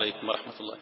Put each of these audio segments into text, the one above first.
عليكم ورحمة الله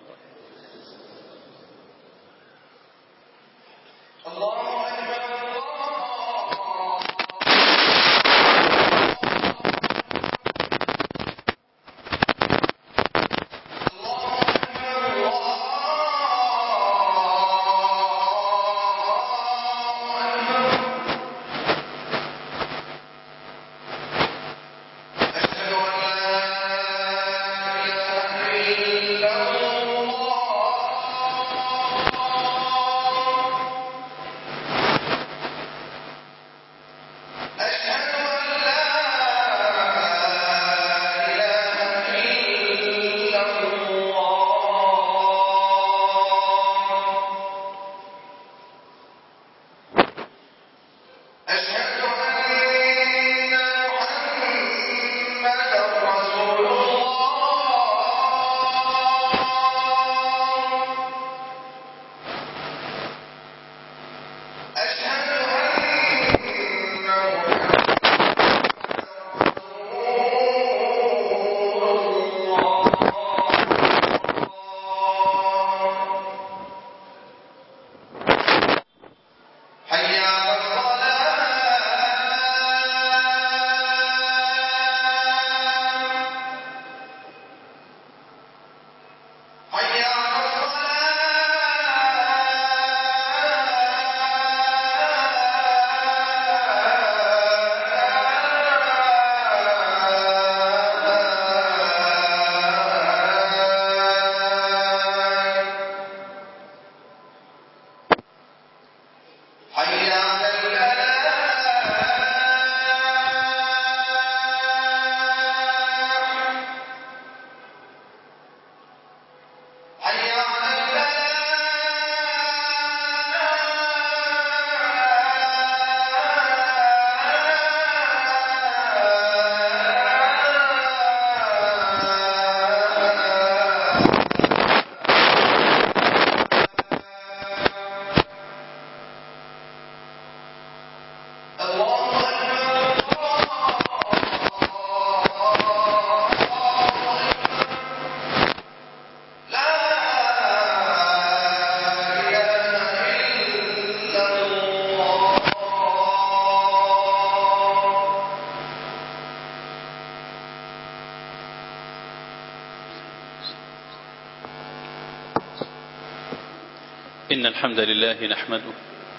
إن الحمد لله نحمده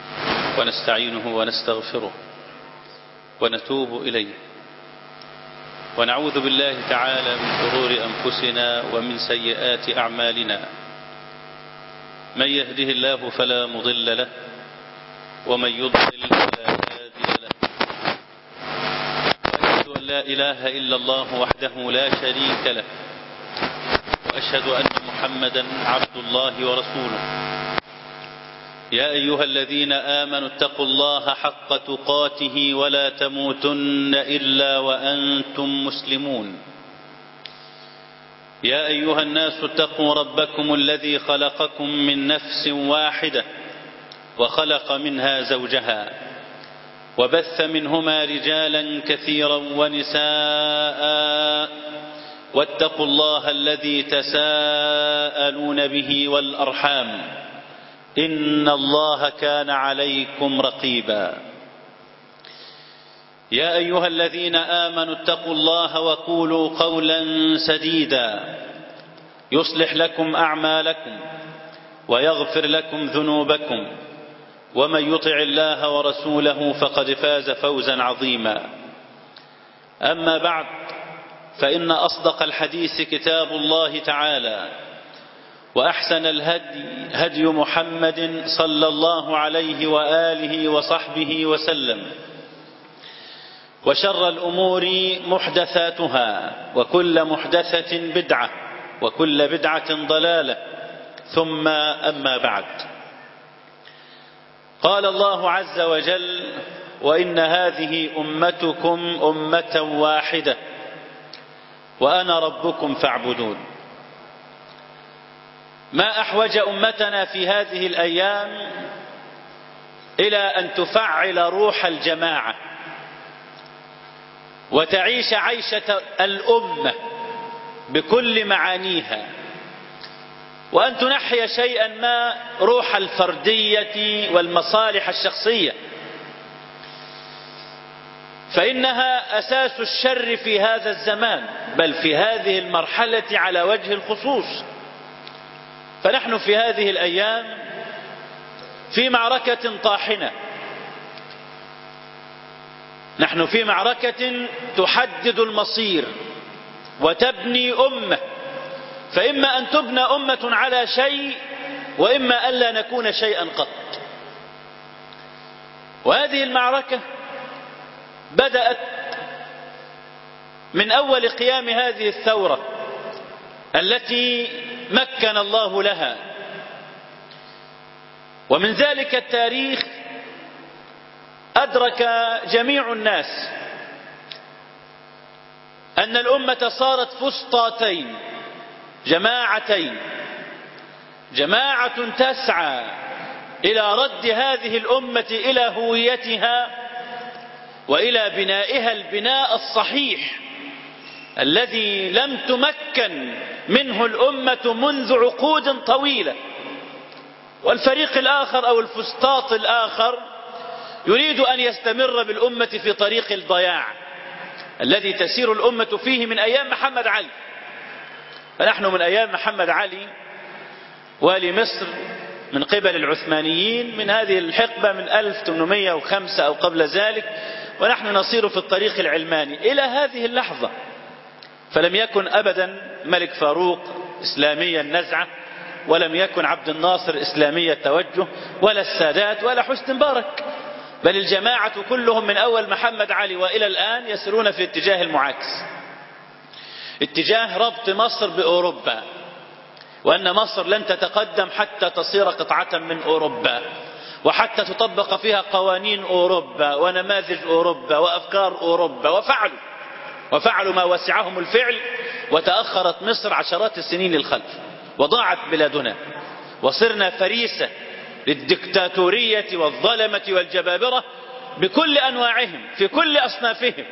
ونستعينه ونستغفره ونتوب إليه ونعوذ بالله تعالى من شرور أنفسنا ومن سيئات أعمالنا من يهده الله فلا مضل له ومن يضلل فلا هادي له وأشهد أن لا إله إلا الله وحده لا شريك له وأشهد أن محمدا عبد الله ورسوله يا أيها الذين آمنوا اتقوا الله حق تقاته ولا تموتن إلا وأنتم مسلمون يا أيها الناس اتقوا ربكم الذي خلقكم من نفس واحدة وخلق منها زوجها وبث منهما رجالا كثيرا ونساء واتقوا الله الذي تساءلون به والأرحام إن الله كان عليكم رقيبا يا أيها الذين آمنوا اتقوا الله وقولوا قولا سديدا يصلح لكم أعمالكم ويغفر لكم ذنوبكم ومن يطع الله ورسوله فقد فاز فوزا عظيما أما بعد فإن أصدق الحديث كتاب الله تعالى وأحسن الهدي هدي محمد صلى الله عليه وآله وصحبه وسلم وشر الأمور محدثاتها وكل محدثة بدعة وكل بدعة ضلالة ثم أما بعد قال الله عز وجل وإن هذه أمتكم أمة واحدة وأنا ربكم فاعبدون ما أحوج أمتنا في هذه الأيام إلى أن تفعل روح الجماعة وتعيش عيشة الأمة بكل معانيها وأن تنحي شيئا ما روح الفردية والمصالح الشخصية فإنها أساس الشر في هذا الزمان بل في هذه المرحلة على وجه الخصوص فنحن في هذه الأيام في معركة طاحنة نحن في معركة تحدد المصير وتبني أمة فإما أن تبنى أمة على شيء وإما ألا نكون شيئا قط وهذه المعركة بدأت من أول قيام هذه الثورة التي مكن الله لها ومن ذلك التاريخ أدرك جميع الناس أن الأمة صارت فسطاطين جماعتين جماعة تسعى إلى رد هذه الأمة إلى هويتها وإلى بنائها البناء الصحيح الذي لم تمكن منه الأمة منذ عقود طويلة والفريق الآخر أو الفسطاط الآخر يريد أن يستمر بالأمة في طريق الضياع الذي تسير الأمة فيه من أيام محمد علي فنحن من أيام محمد علي والي مصر من قبل العثمانيين من هذه الحقبة من 1805 أو قبل ذلك ونحن نصير في الطريق العلماني إلى هذه اللحظة فلم يكن أبدا ملك فاروق إسلامي النزعة ولم يكن عبد الناصر إسلامي التوجه ولا السادات ولا حسن مبارك بل الجماعة كلهم من أول محمد علي وإلى الآن يسيرون في اتجاه المعاكس اتجاه ربط مصر بأوروبا وأن مصر لن تتقدم حتى تصير قطعة من أوروبا وحتى تطبق فيها قوانين أوروبا ونماذج أوروبا وأفكار أوروبا وفعلوا وفعلوا ما وسعهم الفعل وتأخرت مصر عشرات السنين للخلف وضاعت بلادنا وصرنا فريسة للدكتاتورية والظلمة والجبابرة بكل أنواعهم في كل أصنافهم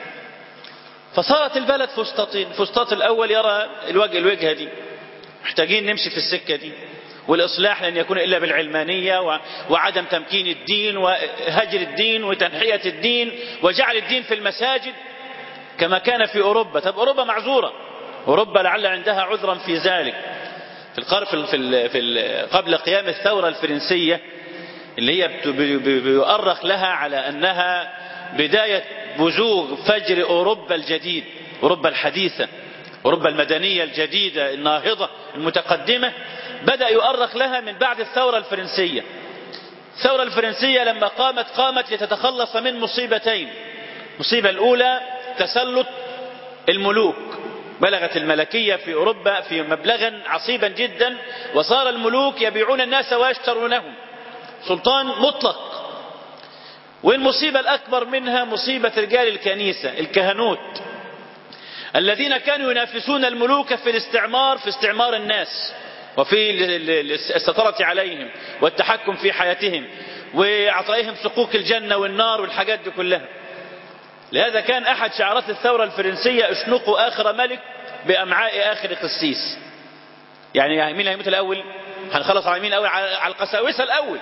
فصارت البلد فسطاطين فسطاط الأول يرى الوجه الوجهة دي محتاجين نمشي في السكة دي والإصلاح لن يكون إلا بالعلمانية وعدم تمكين الدين وهجر الدين وتنحية الدين وجعل الدين في المساجد كما كان في أوروبا طب أوروبا معذورة أوروبا لعل عندها عذرا في ذلك في القرن في, ال في ال قبل قيام الثورة الفرنسية اللي هي بيؤرخ لها على أنها بداية بزوغ فجر أوروبا الجديد أوروبا الحديثة أوروبا المدنية الجديدة الناهضة المتقدمة بدأ يؤرخ لها من بعد الثورة الفرنسية الثورة الفرنسية لما قامت قامت لتتخلص من مصيبتين المصيبة الأولى تسلط الملوك بلغت الملكية في أوروبا في مبلغا عصيبا جدا وصار الملوك يبيعون الناس ويشترونهم سلطان مطلق والمصيبة الأكبر منها مصيبة رجال الكنيسة الكهنوت الذين كانوا ينافسون الملوك في الاستعمار في استعمار الناس وفي السيطرة عليهم والتحكم في حياتهم وإعطائهم سقوق الجنة والنار والحاجات دي كلها لهذا كان أحد شعارات الثورة الفرنسية اشنقوا آخر ملك بأمعاء آخر قسيس يعني مين هيموت الأول هنخلص على مين الأول على القساوسة الأول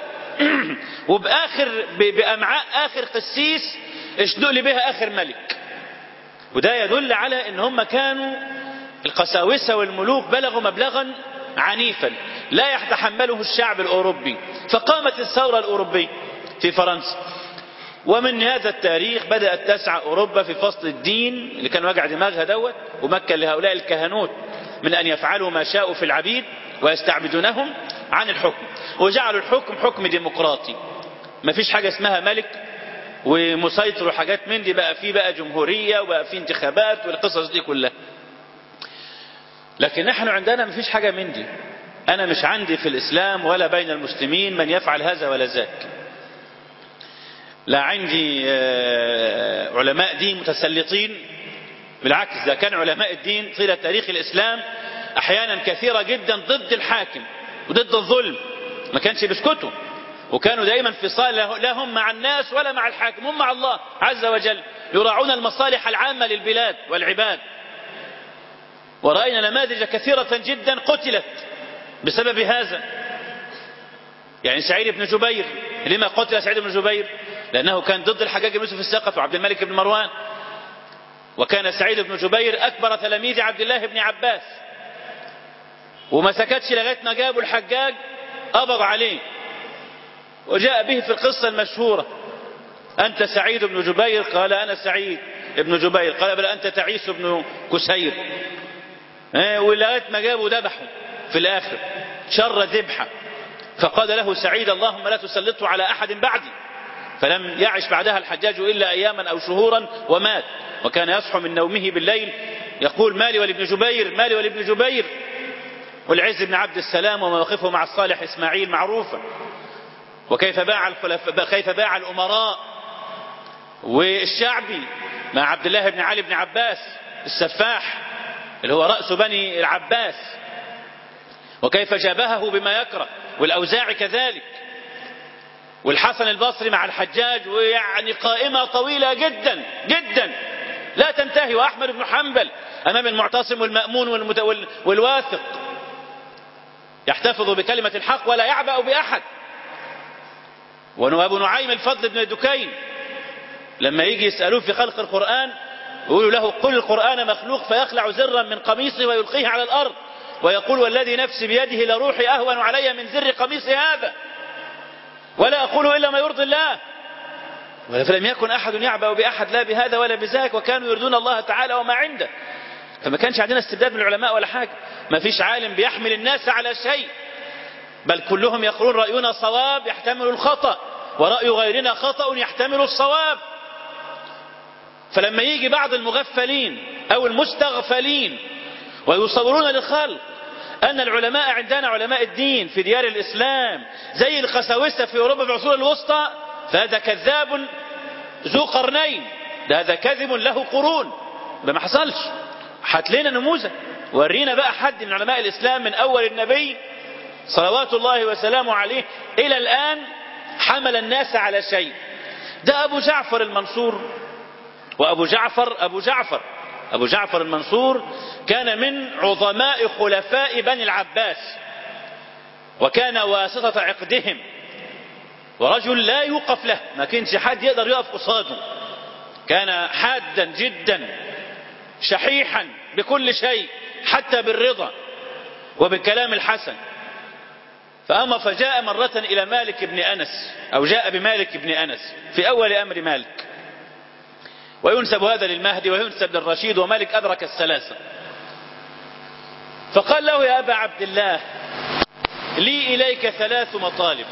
وبآخر بأمعاء آخر قسيس اشنق لي بها آخر ملك وده يدل على ان هم كانوا القساوسة والملوك بلغوا مبلغا عنيفا لا يتحمله الشعب الأوروبي فقامت الثورة الأوروبية في فرنسا ومن هذا التاريخ بدأت تسعى أوروبا في فصل الدين اللي كان وجع دماغها دوت ومكن لهؤلاء الكهنوت من أن يفعلوا ما شاءوا في العبيد ويستعبدونهم عن الحكم وجعلوا الحكم حكم ديمقراطي ما فيش حاجة اسمها ملك ومسيطر وحاجات من دي بقى في بقى جمهورية وبقى في انتخابات والقصص دي كلها لكن نحن عندنا ما فيش حاجة من دي أنا مش عندي في الإسلام ولا بين المسلمين من يفعل هذا ولا ذاك لا عندي علماء دين متسلطين بالعكس إذا كان علماء الدين طيلة تاريخ الإسلام أحيانا كثيرة جدا ضد الحاكم وضد الظلم ما كانش بيسكتوا وكانوا دائما في صال لهم مع الناس ولا مع الحاكم هم مع الله عز وجل يراعون المصالح العامة للبلاد والعباد ورأينا نماذج كثيرة جدا قتلت بسبب هذا يعني سعيد بن جبير لما قتل سعيد بن جبير لأنه كان ضد الحجاج بن يوسف الثقفي وعبد الملك بن مروان وكان سعيد بن جبير أكبر تلاميذ عبد الله بن عباس وما سكتش لغاية ما جابوا الحجاج قبض عليه وجاء به في القصة المشهورة أنت سعيد بن جبير قال أنا سعيد ابن جبير قال بل أنت تعيس بن كسير ولغاية ما جابوا ذبحوا في الآخر شر ذبحة فقال له سعيد اللهم لا تسلطه على أحد بعدي فلم يعش بعدها الحجاج إلا أياما أو شهورا ومات وكان يصحو من نومه بالليل يقول مالي ولابن جبير مالي ولابن جبير والعز بن عبد السلام ومواقفه مع الصالح إسماعيل معروفة وكيف باع الخلفاء كيف باع الأمراء والشعبي مع عبد الله بن علي بن عباس السفاح اللي هو رأس بني العباس وكيف جابهه بما يكره والأوزاعي كذلك والحسن البصري مع الحجاج ويعني قائمة طويلة جدا جدا لا تنتهي وأحمد بن حنبل أمام المعتصم والمأمون والمت... والواثق يحتفظ بكلمة الحق ولا يعبأ بأحد وأبو نعيم الفضل بن دكين لما يجي يسألوه في خلق القرآن يقولوا له قل القرآن مخلوق فيخلع زرا من قميصه ويلقيه على الأرض ويقول والذي نفسي بيده لروحي أهون علي من زر قميص هذا ولا أقول إلا ما يرضي الله فلم يكن أحد يعبأ بأحد لا بهذا ولا بذاك وكانوا يرضون الله تعالى وما عنده فما كانش عندنا استبداد من العلماء ولا حاجة ما فيش عالم بيحمل الناس على شيء بل كلهم يقولون رأينا صواب يحتمل الخطأ ورأي غيرنا خطأ يحتمل الصواب فلما يجي بعض المغفلين أو المستغفلين ويصورون للخلق أن العلماء عندنا علماء الدين في ديار الإسلام زي القساوسة في أوروبا في العصور الوسطى فهذا كذاب ذو قرنين ده هذا كذب له قرون ده ما حصلش هات لنا نموذج ورينا بقى حد من علماء الإسلام من أول النبي صلوات الله وسلامه عليه إلى الآن حمل الناس على شيء ده أبو جعفر المنصور وأبو جعفر أبو جعفر أبو جعفر المنصور كان من عظماء خلفاء بني العباس وكان واسطة عقدهم ورجل لا يوقف له ما كانش حد يقدر يقف قصاده كان حادا جدا شحيحا بكل شيء حتى بالرضا وبالكلام الحسن فأما فجاء مرة إلى مالك بن أنس أو جاء بمالك بن أنس في أول أمر مالك وينسب هذا للمهدي وينسب للرشيد ومالك أدرك الثلاثة فقال له يا أبا عبد الله لي إليك ثلاث مطالب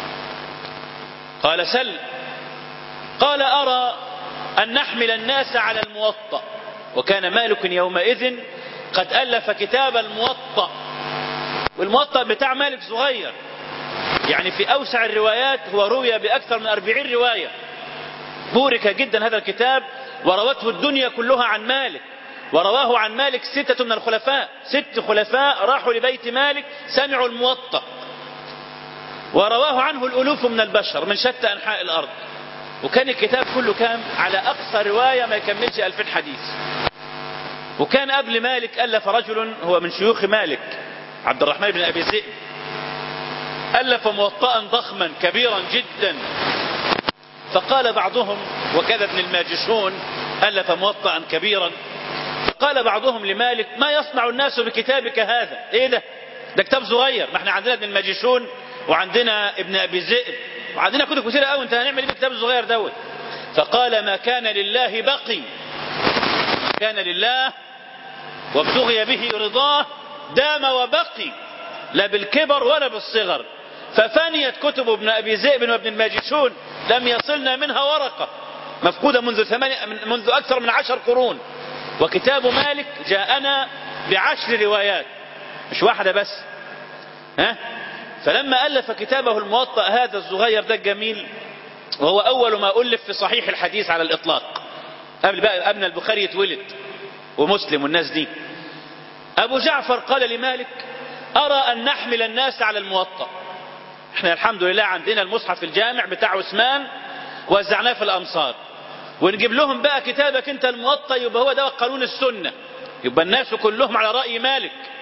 قال سل قال أرى أن نحمل الناس على الموطأ وكان مالك يومئذ قد ألف كتاب الموطأ والموطأ بتاع مالك صغير يعني في أوسع الروايات هو روي بأكثر من أربعين رواية بورك جدا هذا الكتاب وروته الدنيا كلها عن مالك ورواه عن مالك ستة من الخلفاء ست خلفاء راحوا لبيت مالك سمعوا الموطأ ورواه عنه الألوف من البشر من شتى أنحاء الأرض وكان الكتاب كله كام على أقصى رواية ما يكملش ألفين حديث وكان قبل مالك ألف رجل هو من شيوخ مالك عبد الرحمن بن أبي ذئب ألف موطئا ضخما كبيرا جدا فقال بعضهم وكذا ابن الماجشون ألف موطئا كبيرا فقال بعضهم لمالك ما يصنع الناس بكتابك هذا ايه ده ده كتاب صغير ما احنا عندنا ابن الماجشون وعندنا ابن ابي ذئب وعندنا كتب كثيره قوي انت هنعمل ايه بالكتاب الصغير دوت فقال ما كان لله بقي ما كان لله وابتغي به رضاه دام وبقي لا بالكبر ولا بالصغر ففنيت كتب ابن ابي ذئب وابن الماجشون لم يصلنا منها ورقه مفقوده منذ ثمانية منذ اكثر من عشر قرون وكتاب مالك جاءنا بعشر روايات مش واحده بس ها فلما ألف كتابه الموطأ هذا الصغير ده الجميل وهو أول ما ألف في صحيح الحديث على الإطلاق قبل بقى ابن البخاري يتولد ومسلم والناس دي أبو جعفر قال لمالك أرى أن نحمل الناس على الموطأ احنا الحمد لله عندنا المصحف الجامع بتاع عثمان وزعناه في الأمصار ونجيب لهم بقى كتابك انت الموطأ يبقى هو ده قانون السنة يبقى الناس كلهم على رأي مالك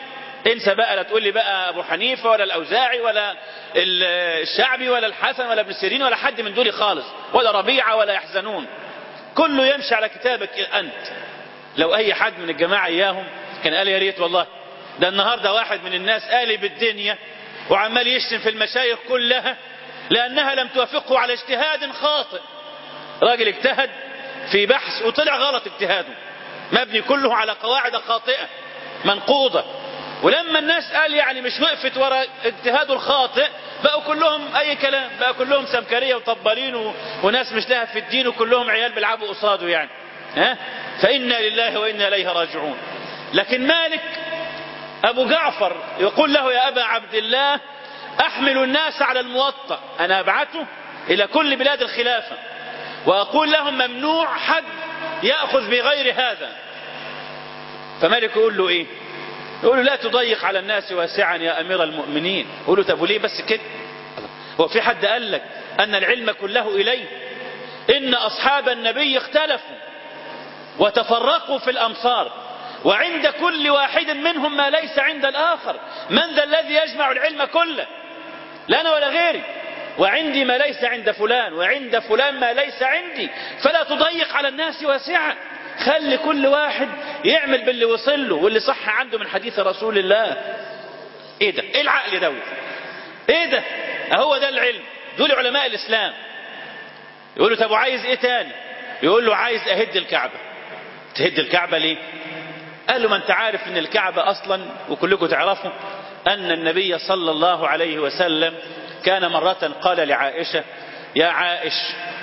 انسى بقى لا تقول لي بقى ابو حنيفه ولا الاوزاعي ولا الشعبي ولا الحسن ولا ابن سيرين ولا حد من دول خالص ولا ربيعه ولا يحزنون كله يمشي على كتابك انت لو اي حد من الجماعه اياهم كان قال يا ريت والله ده النهارده واحد من الناس قالب الدنيا وعمال يشتم في المشايخ كلها لانها لم توافقه على اجتهاد خاطئ راجل اجتهد في بحث وطلع غلط اجتهاده مبني كله على قواعد خاطئه منقوضه ولما الناس قال يعني مش وقفت ورا اجتهاده الخاطئ بقوا كلهم اي كلام بقى كلهم سمكريه وطبالين و... وناس مش لها في الدين وكلهم عيال بيلعبوا قصاده يعني ها فانا لله وانا اليه راجعون لكن مالك ابو جعفر يقول له يا ابا عبد الله احمل الناس على الموطأ انا ابعثه الى كل بلاد الخلافه واقول لهم ممنوع حد ياخذ بغير هذا فمالك يقول له ايه يقول له لا تضيق على الناس واسعا يا امير المؤمنين يقول له طب وليه بس كده هو في حد قال لك ان العلم كله اليه ان اصحاب النبي اختلفوا وتفرقوا في الامصار وعند كل واحد منهم ما ليس عند الاخر من ذا الذي يجمع العلم كله لا انا ولا غيري وعندي ما ليس عند فلان وعند فلان ما ليس عندي فلا تضيق على الناس واسعا خلي كل واحد يعمل باللي وصل له واللي صح عنده من حديث رسول الله ايه ده ايه العقل ده ايه ده اهو ده العلم دول علماء الاسلام يقول له طب وعايز ايه تاني يقول له عايز اهد الكعبه تهد الكعبه ليه قال له ما انت عارف ان الكعبه اصلا وكلكم تعرفوا ان النبي صلى الله عليه وسلم كان مرة قال لعائشة يا عائش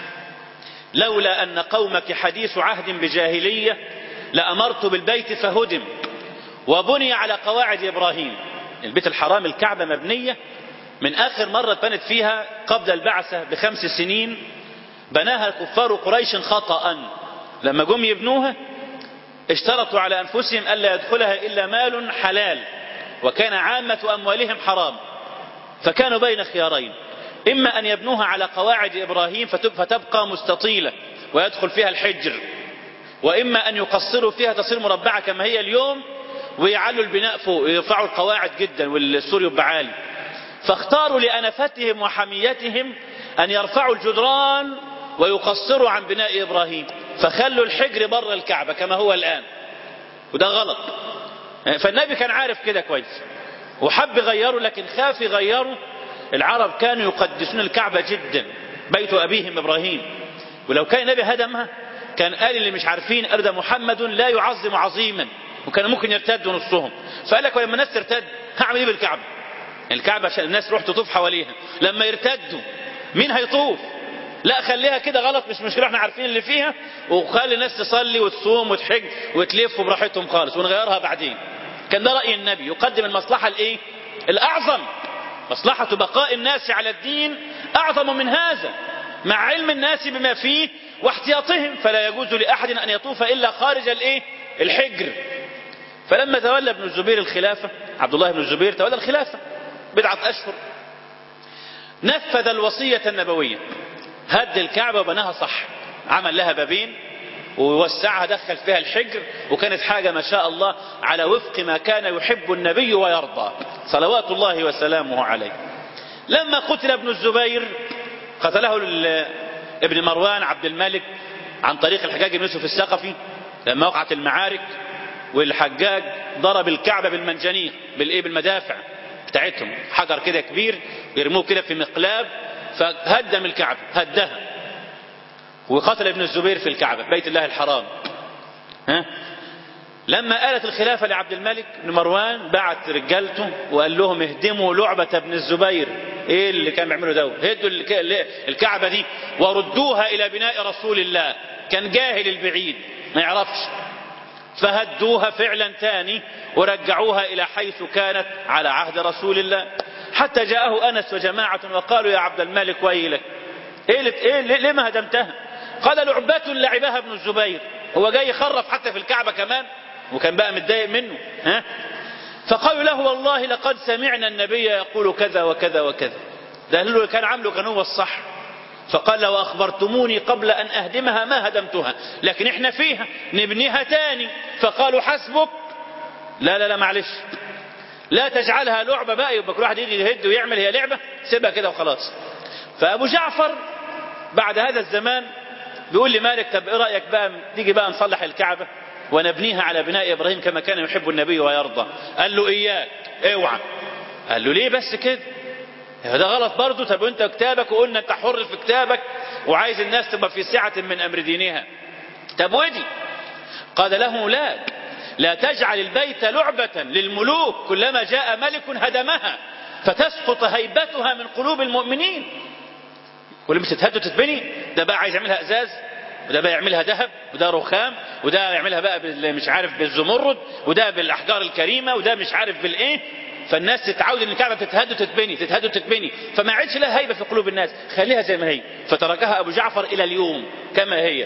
لولا أن قومك حديث عهد بجاهلية لأمرت بالبيت فهدم وبني على قواعد إبراهيم البيت الحرام الكعبة مبنية من آخر مرة بنت فيها قبل البعثة بخمس سنين بناها كفار قريش خطأ لما جم يبنوها اشترطوا على أنفسهم ألا يدخلها إلا مال حلال وكان عامة أموالهم حرام فكانوا بين خيارين إما أن يبنوها على قواعد إبراهيم فتبقى مستطيلة ويدخل فيها الحجر وإما أن يقصروا فيها تصير مربعة كما هي اليوم ويعلوا البناء فوق ويرفعوا القواعد جدا والسور يبقى عالي فاختاروا لأنفتهم وحميتهم أن يرفعوا الجدران ويقصروا عن بناء إبراهيم فخلوا الحجر بره الكعبة كما هو الآن وده غلط فالنبي كان عارف كده كويس وحب يغيروا لكن خاف يغيروا العرب كانوا يقدسون الكعبة جدا بيت أبيهم إبراهيم ولو كان النبي هدمها كان قال اللي مش عارفين قال ده محمد لا يعظم عظيما وكان ممكن يرتدوا نصهم فقال لك ولما الناس ترتد هعمل ايه بالكعبة الكعبة عشان الناس تروح تطوف حواليها لما يرتدوا مين هيطوف لا خليها كده غلط مش مشكلة احنا عارفين اللي فيها وخلي الناس تصلي وتصوم وتحج وتلف براحتهم خالص ونغيرها بعدين كان ده رأي النبي يقدم المصلحة الايه الاعظم مصلحة بقاء الناس على الدين اعظم من هذا مع علم الناس بما فيه واحتياطهم فلا يجوز لأحد أن يطوف إلا خارج الايه الحجر فلما تولى ابن الزبير الخلافة عبد الله بن الزبير تولى الخلافة بضعة أشهر نفذ الوصية النبوية هد الكعبة وبناها صح عمل لها بابين ووسعها دخل فيها الحجر وكانت حاجة ما شاء الله على وفق ما كان يحب النبي ويرضى صلوات الله وسلامه عليه لما قتل ابن الزبير قتله ابن مروان عبد الملك عن طريق الحجاج بن يوسف الثقفي لما وقعت المعارك والحجاج ضرب الكعبة بالمنجنيق بالايه بالمدافع بتاعتهم حجر كده كبير يرموه كده في مقلاب فهدم الكعبة هدها وقتل ابن الزبير في الكعبة بيت الله الحرام ها لما آلت الخلافة لعبد الملك بن مروان بعت رجالته وقال لهم اهدموا لعبة ابن الزبير ايه اللي كان بيعملوا ده هدوا الكعبة دي وردوها الى بناء رسول الله كان جاهل البعيد ما يعرفش فهدوها فعلا تاني ورجعوها الى حيث كانت على عهد رسول الله حتى جاءه انس وجماعة وقالوا يا عبد الملك ويلك ايه, إيه ليه ما هدمتها قال لعبة لعبها ابن الزبير هو جاي يخرف حتى في الكعبة كمان وكان بقى متضايق منه ها فقالوا له والله لقد سمعنا النبي يقول كذا وكذا وكذا ده اللي كان عامله كان هو الصح فقال لو أخبرتموني قبل أن أهدمها ما هدمتها لكن احنا فيها نبنيها تاني فقالوا حسبك لا لا لا معلش لا تجعلها لعبة بقى يبقى كل واحد يجي يهد ويعمل هي لعبة سيبها كده وخلاص فأبو جعفر بعد هذا الزمان بيقول لمالك طب ايه رأيك بقى تيجي بقى نصلح الكعبة ونبنيها على بناء إبراهيم كما كان يحب النبي ويرضى قال له إياك اوعى قال له ليه بس كده ده غلط برضه طب وانت كتابك وقلنا انت حر في كتابك وعايز الناس تبقى في سعة من أمر دينها طب ودي قال له لا لا تجعل البيت لعبة للملوك كلما جاء ملك هدمها فتسقط هيبتها من قلوب المؤمنين كل ما تتهد وتتبني ده بقى عايز يعملها ازاز وده بقى يعملها ذهب وده رخام وده يعملها بقى بال- مش عارف بالزمرد وده بالاحجار الكريمه وده مش عارف بالايه فالناس تتعود ان الكعبه تتهد وتتبني تتهد وتتبني فما عادش لها هيبه في قلوب الناس خليها زي ما هي فتركها ابو جعفر الى اليوم كما هي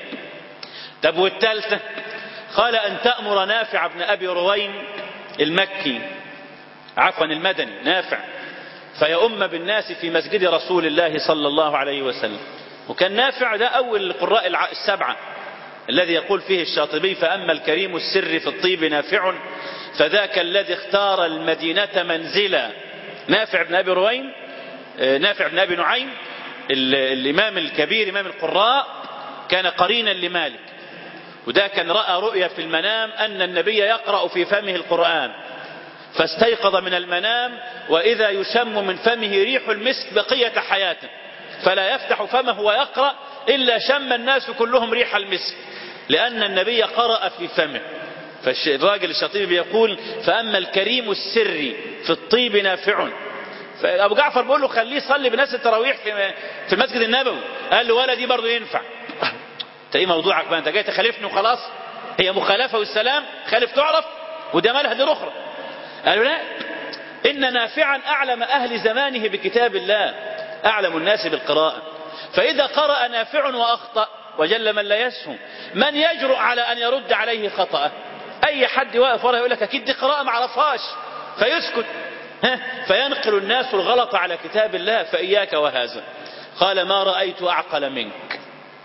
طب والثالثه قال ان تامر نافع بن ابي رويم المكي عفوا المدني نافع فيؤم بالناس في مسجد رسول الله صلى الله عليه وسلم وكان نافع ده أول القراء الع- السبعة الذي يقول فيه الشاطبي فأما الكريم السر في الطيب نافع فذاك الذي اختار المدينة منزلا نافع بن أبي رويم آه، نافع بن أبي نعيم ال- الإمام الكبير إمام القراء كان قرينا لمالك وده كان رأى رؤيا في المنام أن النبي يقرأ في فمه القرآن فاستيقظ من المنام وإذا يشم من فمه ريح المسك بقية حياته فلا يفتح فمه ويقرأ إلا شم الناس كلهم ريح المسك لأن النبي قرأ في فمه فالراجل الشاطبي بيقول فأما الكريم السري في الطيب نافع فأبو جعفر بيقول له خليه يصلي بناس التراويح في في المسجد النبوي قال له ولا دي برضه ينفع انت ايه موضوعك بقى انت جاي تخالفني وخلاص هي مخالفه والسلام خالف تعرف وده مالها دي اخرى قالوا لا إن نافعا أعلم أهل زمانه بكتاب الله أعلم الناس بالقراءة فإذا قرأ نافع وأخطأ وجل من لا يسهم من يجرؤ على أن يرد عليه خطأه أي حد واقف ورا يقول لك أكيد دي قراءة ما عرفهاش فيسكت ها؟ فينقل الناس الغلط على كتاب الله فإياك وهذا قال ما رأيت أعقل منك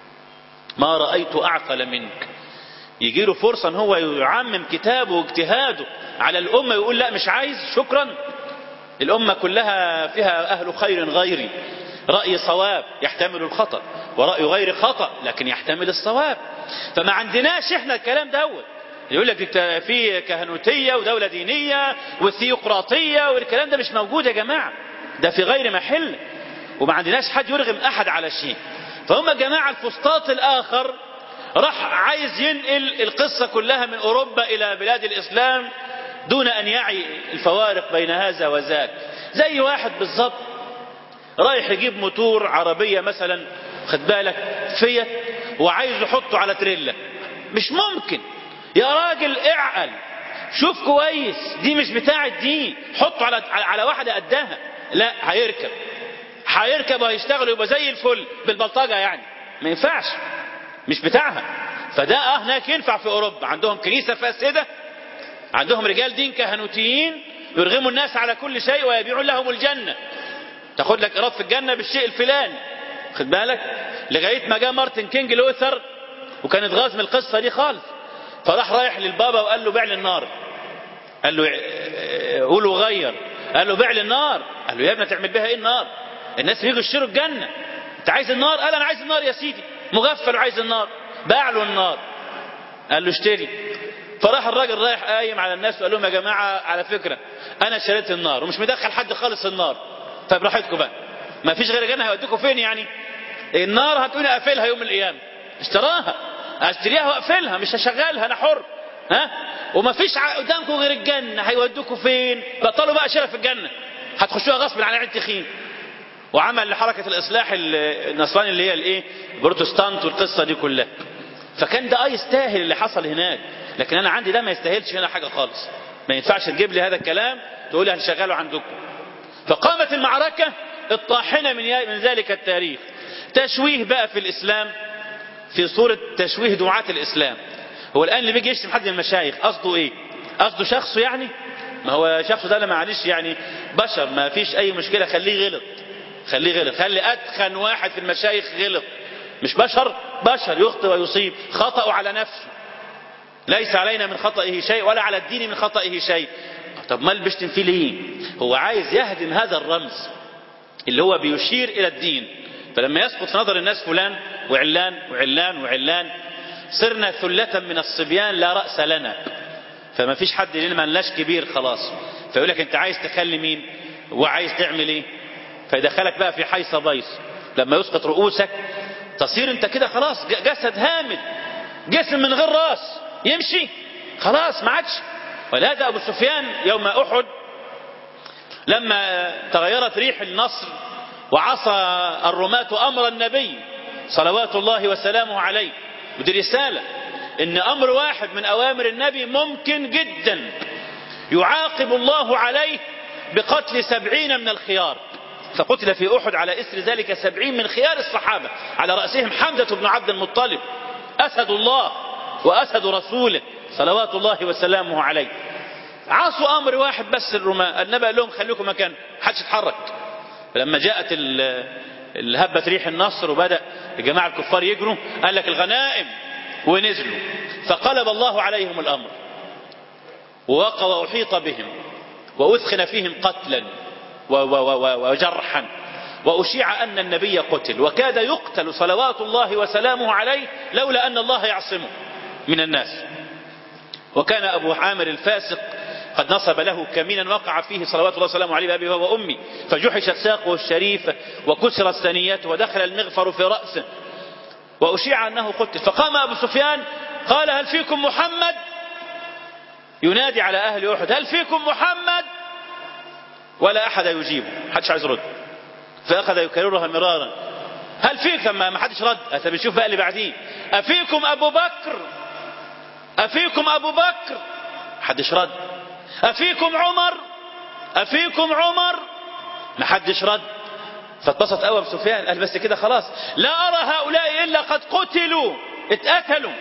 ما رأيت أعقل منك يجي له فرصة ان هو يعمم كتابه واجتهاده على الأمة يقول لا مش عايز شكرا الأمة كلها فيها أهل خير غيري رأي صواب يحتمل الخطأ ورأي غير خطأ لكن يحتمل الصواب فما عندناش احنا الكلام دوت يقول لك انت في كهنوتية ودولة دينية وثيوقراطية والكلام ده مش موجود يا جماعة ده في غير محل وما عندناش حد يرغم أحد على شيء فهم جماعة الفسطاط الآخر راح عايز ينقل القصة كلها من أوروبا إلى بلاد الإسلام دون أن يعي الفوارق بين هذا وذاك زي واحد بالظبط رايح يجيب موتور عربية مثلا خد بالك فيت وعايز يحطه على تريلا مش ممكن يا راجل اعقل شوف كويس دي مش بتاعة دي حطه على على واحدة قدها لا هيركب هيركب وهيشتغل ويبقى زي الفل بالبلطجة يعني ما ينفعش مش بتاعها فده اه هناك ينفع في اوروبا عندهم كنيسه فاسده عندهم رجال دين كهنوتيين يرغموا الناس على كل شيء ويبيعون لهم الجنه تاخد لك ايراد في الجنه بالشيء الفلاني خد بالك لغايه ما جاء مارتن كينج لوثر وكانت غاز من القصه دي خالص فراح رايح للبابا وقال له بيع لي النار قال له اه، قول وغير قال له بيع لي النار قال له يا ابني تعمل بها ايه النار الناس بيجوا يشتروا الجنه انت عايز النار قال انا عايز النار يا سيدي مغفل وعايز النار باع له النار قال له اشتري فراح الراجل رايح قايم على الناس وقال لهم يا جماعه على فكره انا شريت النار ومش مدخل حد خالص النار طيب براحتكم بقى ما فيش غير جنة هيوديكم فين يعني النار هتقولي اقفلها يوم القيامه اشتراها اشتريها واقفلها مش هشغلها انا حر ها وما فيش ع- قدامكم غير الجنه هيودوكوا فين بطلوا بقى شرف الجنه هتخشوها غصب عن عين تخين وعمل لحركة الإصلاح ال- النصراني اللي هي الإيه بروتستانت والقصة دي كلها فكان ده اه يستاهل اللي حصل هناك لكن أنا عندي ده ما يستاهلش هنا حاجة خالص ما ينفعش تجيب لي هذا الكلام تقول لي هنشغله عندكم فقامت المعركة الطاحنة من من ذلك التاريخ تشويه بقى في الإسلام في صورة تشويه دعاة الإسلام هو الآن اللي بيجي يشتم حد من المشايخ قصده إيه قصده شخصه يعني ما هو شخصه ده لا معلش يعني بشر ما فيش أي مشكلة خليه غلط خليه غلط خلي أتخن واحد في المشايخ غلط مش بشر بشر يخطئ ويصيب خطأ على نفسه ليس علينا من خطئه شيء ولا على الدين من خطئه شيء طب ما بيشتم فيه ليه هو عايز يهدم هذا الرمز اللي هو بيشير الى الدين فلما يسقط في نظر الناس فلان وعلان وعلان وعلان صرنا ثلة من الصبيان لا رأس لنا فما فيش حد لنا ما لناش كبير خلاص فيقول لك انت عايز تخلي مين وعايز تعمل ايه فيدخلك بقى في حيص بيص لما يسقط رؤوسك تصير انت كده خلاص جسد هامد جسم من غير راس يمشي خلاص ما عادش ولهذا ابو سفيان يوم احد لما تغيرت ريح النصر وعصى الرماة امر النبي صلوات الله وسلامه عليه ودي رسالة ان امر واحد من اوامر النبي ممكن جدا يعاقب الله عليه بقتل سبعين من الخيار فقتل في أحد على إثر ذلك سبعين من خيار الصحابة على رأسهم حمزة بن عبد المطلب أسد الله وأسد رسوله صلوات الله وسلامه عليه عاصوا أمر واحد بس الرماة النبي قال لهم خليكم مكان حدش يتحرك لما جاءت الهبة ريح النصر وبدأ الجماعة الكفار يجروا قال لك الغنائم ونزلوا فقلب الله عليهم الأمر ووقع وأحيط بهم وأثخن فيهم قتلا وجرحا وأشيع أن النبي قتل وكاد يقتل صلوات الله وسلامه عليه لولا أن الله يعصمه من الناس وكان أبو عامر الفاسق قد نصب له كمينا وقع فيه صلوات الله وسلامه عليه بأبي وأمي فجحشت ساقه الشريفة وكسرت ثنيته ودخل المغفر في رأسه وأشيع أنه قتل فقام أبو سفيان قال هل فيكم محمد ينادي على أهل أحد هل فيكم محمد ولا أحد يجيبه حدش عايز يرد فأخذ يكررها مرارا هل فيكم ما حدش رد أنت بنشوف بقى اللي بعديه أفيكم أبو بكر أفيكم أبو بكر حدش رد أفيكم عمر أفيكم عمر ما حدش رد فاتبسط قوي ابو سفيان قال بس كده خلاص لا أرى هؤلاء إلا قد قتلوا اتقتلوا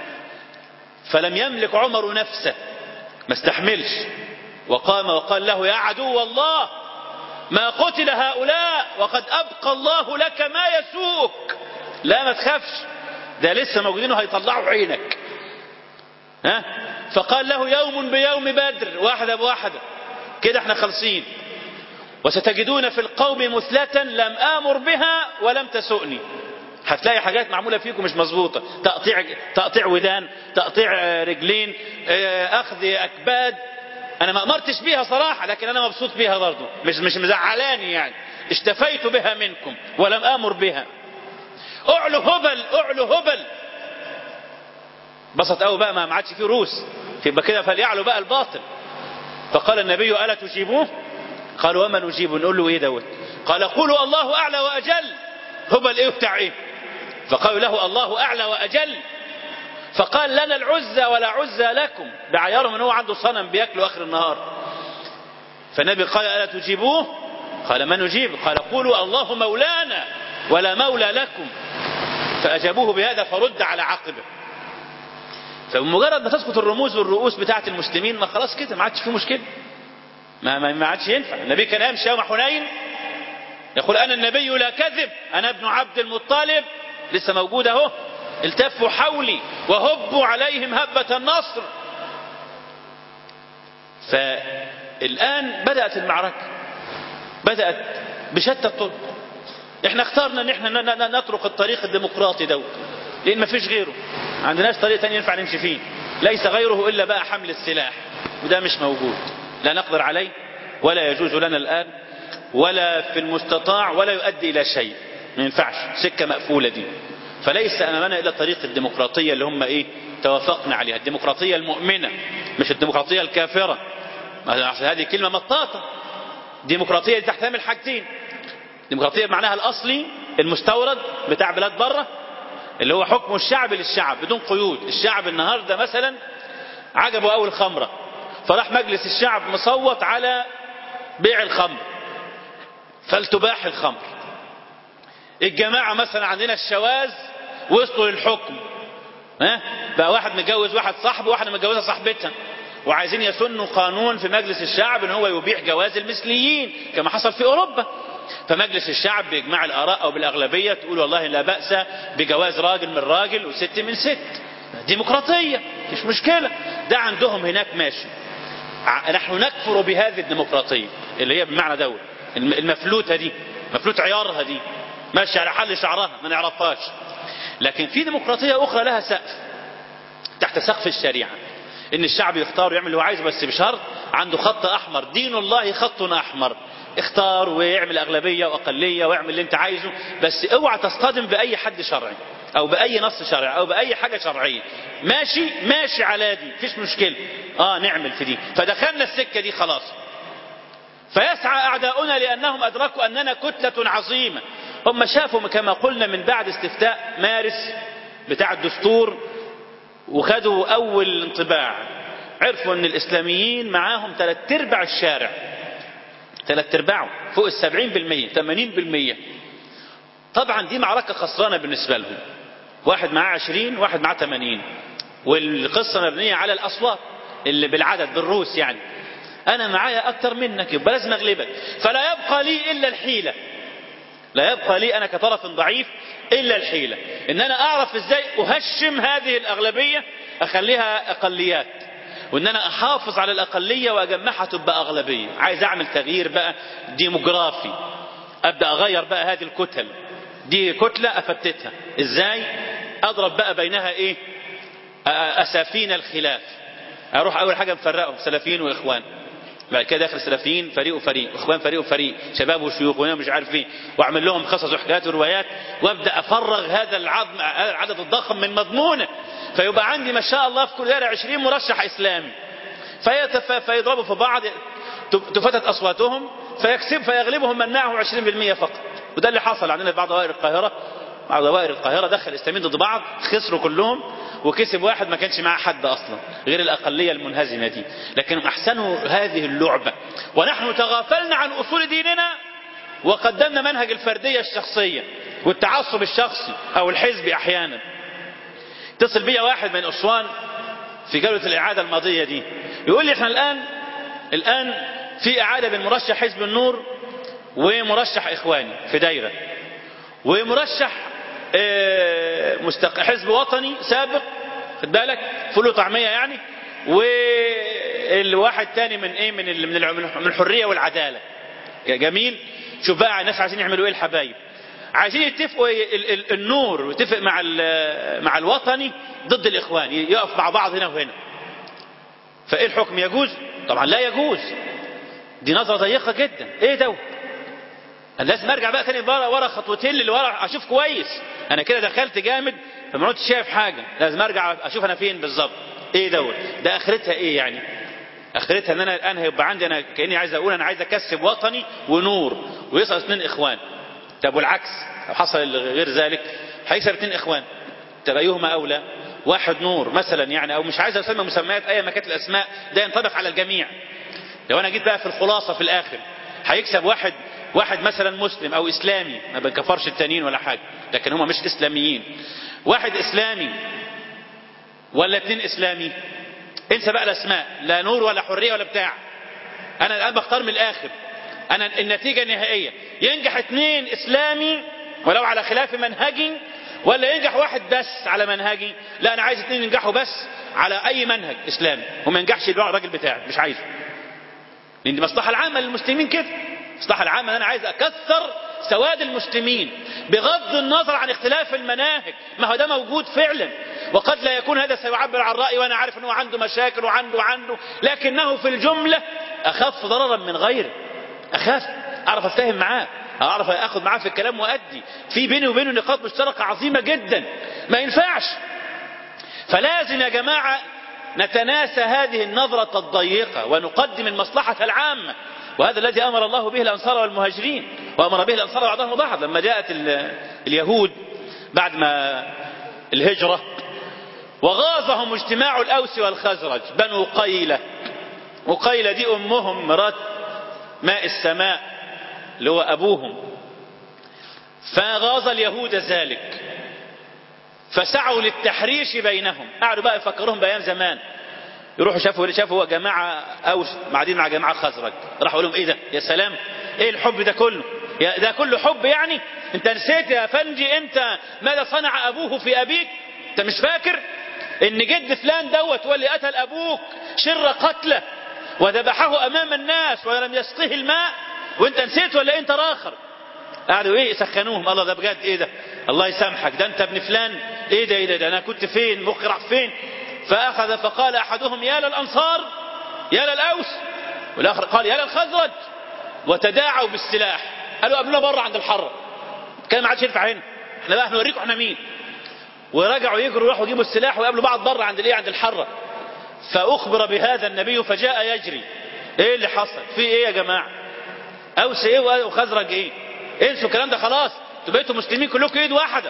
فلم يملك عمر نفسه ما استحملش وقام وقال له يا عدو الله ما قتل هؤلاء وقد أبقى الله لك ما يسوءك لا ما تخافش ده لسه موجودين وهيطلعوا عينك ها فقال له يوم بيوم بدر واحدة بواحدة كده احنا خلصين وستجدون في القوم مثلة لم آمر بها ولم تسؤني هتلاقي حاجات معمولة فيكم مش مظبوطة تقطيع, تقطيع ودان تقطيع رجلين أخذ أكباد أنا ما أمرتش بيها صراحة لكن أنا مبسوط بيها برضه مش مش مزعلاني يعني اشتفيت بها منكم ولم آمر بها اعلو هبل اعلو هبل بسط قوي بقى ما عادش فيه روس يبقى كده فليعلو بقى الباطل فقال النبي ألا تجيبوه قالوا وما نجيب نقول له ايه دوت قال قولوا الله أعلى وأجل هبل ايه بتاع ايه فقالوا له الله أعلى وأجل فقال لنا العزى ولا عزى لكم بعيارهم ان هو عنده صنم بياكله اخر النهار فالنبي قال الا تجيبوه قال ما نجيب قال قولوا الله مولانا ولا مولى لكم فاجابوه بهذا فرد على عقبه فبمجرد ما تسقط الرموز والرؤوس بتاعه المسلمين ما خلاص كده ما عادش في مشكله ما ما, ما عادش ينفع النبي كان يمشي يوم حنين يقول انا النبي لا كذب انا ابن عبد المطلب لسه موجود اهو التفوا حولي وهبوا عليهم هبة النصر فالآن بدأت المعركة بدأت بشتى الطرق احنا اخترنا ان احنا نترك الطريق الديمقراطي دوت لان ما فيش غيره ما عندناش طريق تاني ينفع نمشي فيه ليس غيره الا بقى حمل السلاح وده مش موجود لا نقدر عليه ولا يجوز لنا الان ولا في المستطاع ولا يؤدي الى شيء ما ينفعش سكه مقفوله دي فليس امامنا الا الطريق الديمقراطيه اللي هم ايه توافقنا عليها الديمقراطيه المؤمنه مش الديمقراطيه الكافره هذه كلمه مطاطه الديمقراطيه دي تحتمل حاجتين الديمقراطيه بمعناها الاصلي المستورد بتاع بلاد بره اللي هو حكم الشعب للشعب بدون قيود الشعب النهارده مثلا عجبه اول خمره فراح مجلس الشعب مصوت على بيع الخمر فلتباح الخمر الجماعة مثلا عندنا الشواذ وصلوا للحكم ها بقى واحد متجوز واحد صاحبه واحدة متجوزة صاحبتها وعايزين يسنوا قانون في مجلس الشعب ان هو يبيح جواز المثليين كما حصل في اوروبا فمجلس الشعب بإجماع الآراء أو بالأغلبية تقول والله لا بأس بجواز راجل من راجل وست من ست ديمقراطية مش مشكلة ده عندهم هناك ماشي ع- نحن نكفر بهذه الديمقراطية اللي هي بمعنى دول الم- المفلوتة دي مفلوت عيارها دي ماشي على حل شعرها ما نعرفهاش لكن في ديمقراطية أخرى لها سقف تحت سقف الشريعة ان الشعب يختار ويعمل اللي هو عايزه بس بشرط عنده خط احمر دين الله خط احمر اختار ويعمل اغلبيه واقليه واعمل اللي انت عايزه بس اوعى تصطدم باي حد شرعي او باي نص شرعي او باي حاجه شرعيه ماشي ماشي على دي مفيش مشكله اه نعمل في دي فدخلنا السكه دي خلاص فيسعى أعداؤنا لأنهم أدركوا أننا كتلة عظيمة هم شافوا كما قلنا من بعد استفتاء مارس بتاع الدستور وخدوا أول انطباع عرفوا أن الإسلاميين معاهم ثلاث أرباع الشارع ثلاث أرباعه فوق السبعين بالمية ثمانين بالمية طبعا دي معركة خسرانة بالنسبة لهم واحد معاه عشرين واحد معاه ثمانين والقصة مبنية على الأصوات اللي بالعدد بالروس يعني أنا معايا أكتر منك يبقى لازم أغلبك فلا يبقى لي إلا الحيلة لا يبقى لي أنا كطرف ضعيف إلا الحيلة إن أنا أعرف إزاي أهشم هذه الأغلبية أخليها أقليات وإن أنا أحافظ على الأقلية وأجمعها تبقى أغلبية عايز أعمل تغيير بقى ديموغرافي أبدأ أغير بقى هذه الكتل دي كتلة أفتتها إزاي أضرب بقى بينها إيه أسافين الخلاف أروح أول حاجة مفرقهم سلفيين وإخوان بعد كده داخل سلفيين فريق وفريق اخوان فريق وفريق شباب وشيوخ وانا مش عارف ايه واعمل لهم قصص وحكايات وروايات وابدا افرغ هذا العظم هذا العدد الضخم من مضمونه فيبقى عندي ما شاء الله في كل دائره 20 مرشح اسلامي فيتف... فيضربوا في بعض تفتت اصواتهم فيكسب فيغلبهم من معه 20% فقط وده اللي حصل عندنا في بعض دوائر القاهره بعض دوائر القاهره دخل الاسلاميين ضد بعض خسروا كلهم وكسب واحد ما كانش معاه حد اصلا غير الاقليه المنهزمه دي لكن احسنوا هذه اللعبه ونحن تغافلنا عن اصول ديننا وقدمنا منهج الفرديه الشخصيه والتعصب الشخصي او الحزبي احيانا اتصل بيا واحد من اسوان في جوله الاعاده الماضيه دي يقول لي احنا الان الان في اعاده بين مرشح حزب النور ومرشح اخواني في دايره ومرشح مستق... حزب وطني سابق خد بالك فول وطعميه يعني والواحد تاني من ايه من ال... من, ال... من الحريه والعداله جميل شوف بقى الناس عايزين يعملوا ايه الحبايب عايزين يتفقوا ال... ال... النور يتفق مع ال... مع الوطني ضد الاخوان يقف مع بعض هنا وهنا فايه الحكم يجوز طبعا لا يجوز دي نظره ضيقه جدا ايه ده انا لازم ارجع بقى تاني ورا ورا خطوتين اللي ورا اشوف كويس انا كده دخلت جامد فما عدتش شايف حاجه لازم ارجع اشوف انا فين بالظبط ايه دوت ده اخرتها ايه يعني اخرتها ان انا الان هيبقى عندي انا كاني عايز اقول انا عايز اكسب وطني ونور ويسقط اثنين اخوان طب والعكس لو حصل غير ذلك هيكسب اثنين اخوان طب ايهما اولى واحد نور مثلا يعني او مش عايز اسمي مسميات اي ما كانت الاسماء ده ينطبق على الجميع لو انا جيت بقى في الخلاصه في الاخر هيكسب واحد واحد مثلا مسلم او اسلامي ما بنكفرش التانيين ولا حاجه لكن هم مش اسلاميين واحد اسلامي ولا اتنين اسلامي انسى بقى الاسماء لا نور ولا حريه ولا بتاع انا الان بختار من الاخر انا النتيجه النهائيه ينجح اتنين اسلامي ولو على خلاف منهجي ولا ينجح واحد بس على منهجي لا انا عايز اتنين ينجحوا بس على اي منهج اسلامي وما ينجحش الراجل بتاعي مش عايزه لان دي مصلحه العامه للمسلمين كده المصلحه العامه انا عايز اكثر سواد المسلمين بغض النظر عن اختلاف المناهج ما هو ده موجود فعلا وقد لا يكون هذا سيعبر عن رأي وانا عارف انه عنده مشاكل وعنده وعنده لكنه في الجملة اخف ضررا من غيره اخاف اعرف اتفاهم معاه اعرف اخذ معاه في الكلام وادي في بيني وبينه نقاط مشتركة عظيمة جدا ما ينفعش فلازم يا جماعة نتناسى هذه النظرة الضيقة ونقدم المصلحة العامة وهذا الذي أمر الله به الأنصار والمهاجرين وأمر به الأنصار بعضهم بعض لما جاءت اليهود بعد ما الهجرة وغاظهم اجتماع الأوس والخزرج بنو قيلة وقيلة دي أمهم مرات ماء السماء اللي هو أبوهم فغاظ اليهود ذلك فسعوا للتحريش بينهم قعدوا بقى يفكروهم بأيام زمان يروحوا شافوا شافوا جماعة أوس معدين مع جماعة خزرج راحوا لهم إيه ده يا سلام إيه الحب ده كله يا ده كله حب يعني أنت نسيت يا فنجي أنت ماذا صنع أبوه في أبيك أنت مش فاكر إن جد فلان دوت هو اللي قتل أبوك شر قتله وذبحه أمام الناس ولم يسقه الماء وانت نسيت ولا انت راخر قعدوا ايه يسخنوهم الله ده بجد ايه ده الله يسامحك ده انت ابن فلان ايه ده ايه ده, ده انا كنت فين مخي راح فين فاخذ فقال احدهم يا للانصار يا للاوس والاخر قال يا للخزرج وتداعوا بالسلاح قالوا قابلونا بره عند الحره كان ما عادش ينفع هنا احنا بقى هنوريكم احنا مين ورجعوا يجروا يروحوا يجيبوا السلاح ويقابلوا بعض بره عند الايه عند الحره فاخبر بهذا النبي فجاء يجري ايه اللي حصل في ايه يا جماعه اوس ايه وخزرج ايه انسوا الكلام ده خلاص انتوا بقيتوا مسلمين كلكم ايد واحده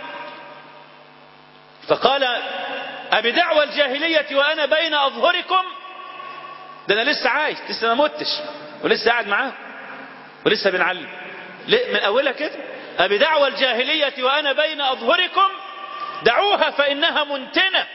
فقال ابي دعوى الجاهليه وانا بين اظهركم ده انا لسه عايش لسه ما متش ولسه قاعد معاهم ولسه بنعلم من اولها كده ابي دعوى الجاهليه وانا بين اظهركم دعوها فانها منتنه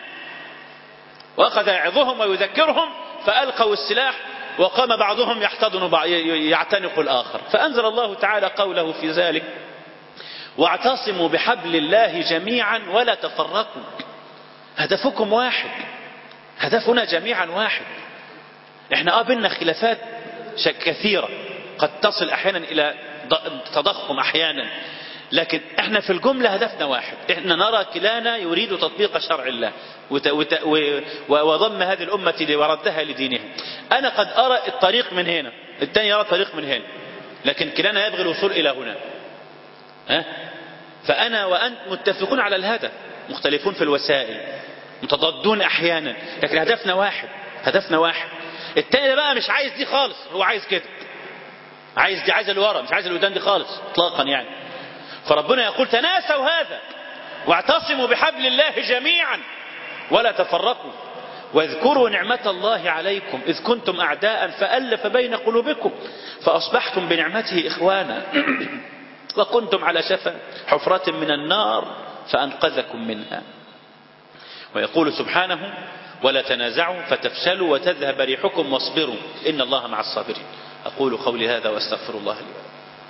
واخذ يعظهم ويذكرهم فالقوا السلاح وقام بعضهم يحتضن بعض يعتنق الآخر فأنزل الله تعالى قوله في ذلك واعتصموا بحبل الله جميعا ولا تفرقوا هدفكم واحد هدفنا جميعا واحد احنا اه بينا خلافات كثيرة قد تصل احيانا الى تضخم احيانا لكن احنا في الجملة هدفنا واحد احنا نرى كلانا يريد تطبيق شرع الله وت... وت... و... وضم هذه الأمة وردها لدينها أنا قد أرى الطريق من هنا الثاني يرى الطريق من هنا لكن كلانا يبغي الوصول إلى هنا ها؟ فأنا وأنت متفقون على الهدف مختلفون في الوسائل متضادون أحيانا لكن هدفنا واحد هدفنا واحد الثاني بقى مش عايز دي خالص هو عايز كده عايز دي عايز اللي ورا مش عايز اللي قدام دي خالص اطلاقا يعني فربنا يقول تناسوا هذا واعتصموا بحبل الله جميعا ولا تفرقوا واذكروا نعمة الله عليكم إذ كنتم أعداء فألف بين قلوبكم فأصبحتم بنعمته إخوانا وكنتم على شفا حفرة من النار فأنقذكم منها ويقول سبحانه ولا تنازعوا فتفشلوا وتذهب ريحكم واصبروا إن الله مع الصابرين أقول قولي هذا وأستغفر الله لي ولكم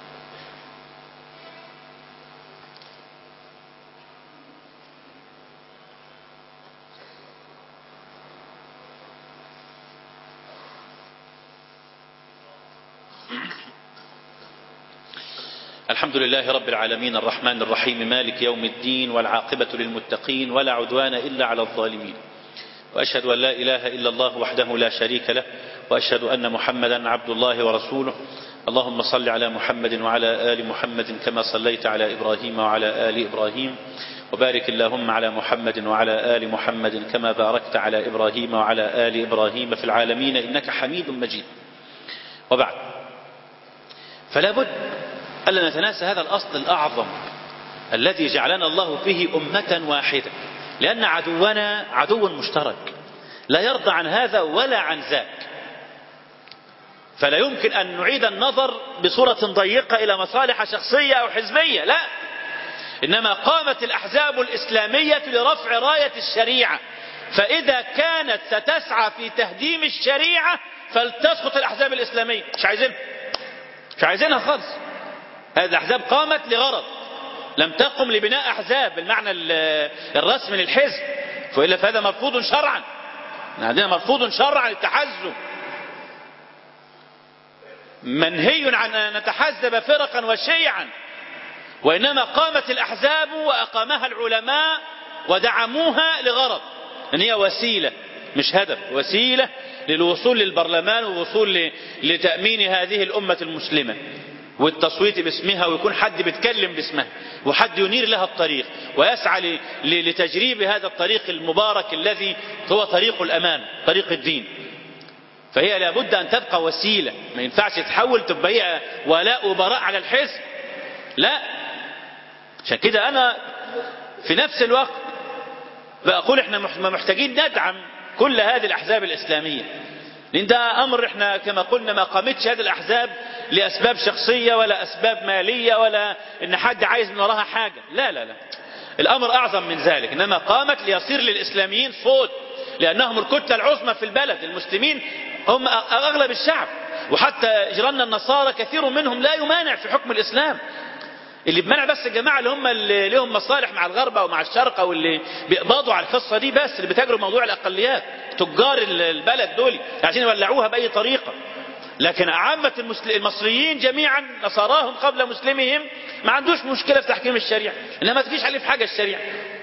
الحمد لله رب العالمين الرحمن الرحيم مالك يوم الدين والعاقبة للمتقين ولا عدوان إلا على الظالمين وأشهد أن لا إله إلا الله وحده لا شريك له وأشهد أن محمدا عبد الله ورسوله اللهم صل على محمد وعلى آل محمد كما صليت على إبراهيم وعلى آل إبراهيم وبارك اللهم على محمد وعلى آل محمد كما باركت على إبراهيم وعلى آل إبراهيم في العالمين إنك حميد مجيد وبعد فلا بد ألا نتناسى هذا الأصل الأعظم الذي جعلنا الله فيه أمة واحدة لأن عدونا عدو مشترك لا يرضى عن هذا ولا عن ذاك فلا يمكن أن نعيد النظر بصورة ضيقة إلى مصالح شخصية أو حزبية لا إنما قامت الأحزاب الإسلامية لرفع راية الشريعة فإذا كانت ستسعى في تهديم الشريعة فلتسقط الأحزاب الإسلامية مش عايزينها مش عايزينها خالص هذه الأحزاب قامت لغرض لم تقم لبناء أحزاب بالمعنى الرسمي للحزب وإلا فهذا مرفوض شرعا عندنا مرفوض شرعا التحزب منهي عن أن نتحزب فرقا وشيعا وإنما قامت الأحزاب وأقامها العلماء ودعموها لغرض أن هي وسيلة مش هدف وسيلة للوصول للبرلمان والوصول لتأمين هذه الأمة المسلمة والتصويت باسمها ويكون حد بيتكلم باسمها وحد ينير لها الطريق ويسعى لتجريب هذا الطريق المبارك الذي هو طريق الأمان طريق الدين فهي لابد أن تبقى وسيلة ما ينفعش تحول تبقى هي ولاء وبراء على الحزب لا عشان كده أنا في نفس الوقت بقول احنا محتاجين ندعم كل هذه الأحزاب الإسلامية لأن ده أمر احنا كما قلنا ما قامتش هذه الأحزاب لأسباب شخصية ولا أسباب مالية ولا إن حد عايز من وراها حاجة لا لا لا الأمر أعظم من ذلك إنما قامت ليصير للإسلاميين صوت لأنهم الكتلة العظمى في البلد المسلمين هم أغلب الشعب وحتى جيراننا النصارى كثير منهم لا يمانع في حكم الإسلام اللي بمنع بس الجماعة اللي هم اللي لهم مصالح مع الغرب أو مع الشرق أو اللي بيقبضوا على القصة دي بس اللي بيتاجروا موضوع الأقليات تجار البلد دول عشان يولعوها بأي طريقة لكن عامة المصريين جميعا نصاراهم قبل مسلمهم ما عندوش مشكلة في تحكيم الشريعة إنما ما تجيش عليه في حاجة الشريعة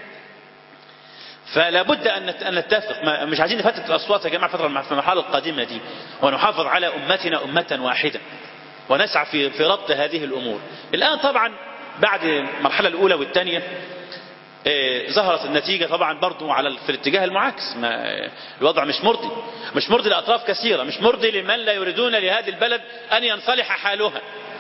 فلا بد أن نتفق مش عايزين نفتت الأصوات يا جماعة فترة في المرحلة القادمة دي ونحافظ على أمتنا أمة واحدة ونسعى في في ربط هذه الأمور الآن طبعا بعد المرحلة الأولى والثانية إيه ظهرت النتيجة طبعا برضو على في الاتجاه المعاكس ما الوضع مش مرضي مش مرضي لأطراف كثيرة مش مرضي لمن لا يريدون لهذه البلد أن ينصلح حالها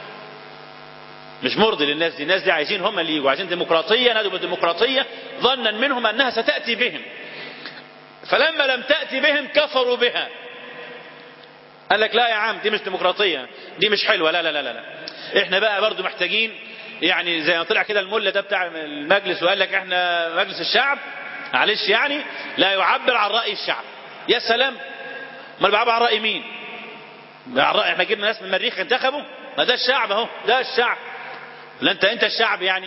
مش مرضي للناس دي الناس دي عايزين هم اللي يجوا عايزين ديمقراطية نادوا بالديمقراطية ظنا منهم أنها ستأتي بهم فلما لم تأتي بهم كفروا بها قال لك لا يا عم دي مش ديمقراطية دي مش حلوة لا لا لا لا احنا بقى برضو محتاجين يعني زي ما طلع كده المله ده بتاع المجلس وقال لك احنا مجلس الشعب معلش يعني لا يعبر عن راي الشعب يا سلام امال بيعبر عن راي مين؟ عن راي احنا جبنا ناس من المريخ انتخبوا ما ده الشعب اهو ده الشعب لا انت انت الشعب يعني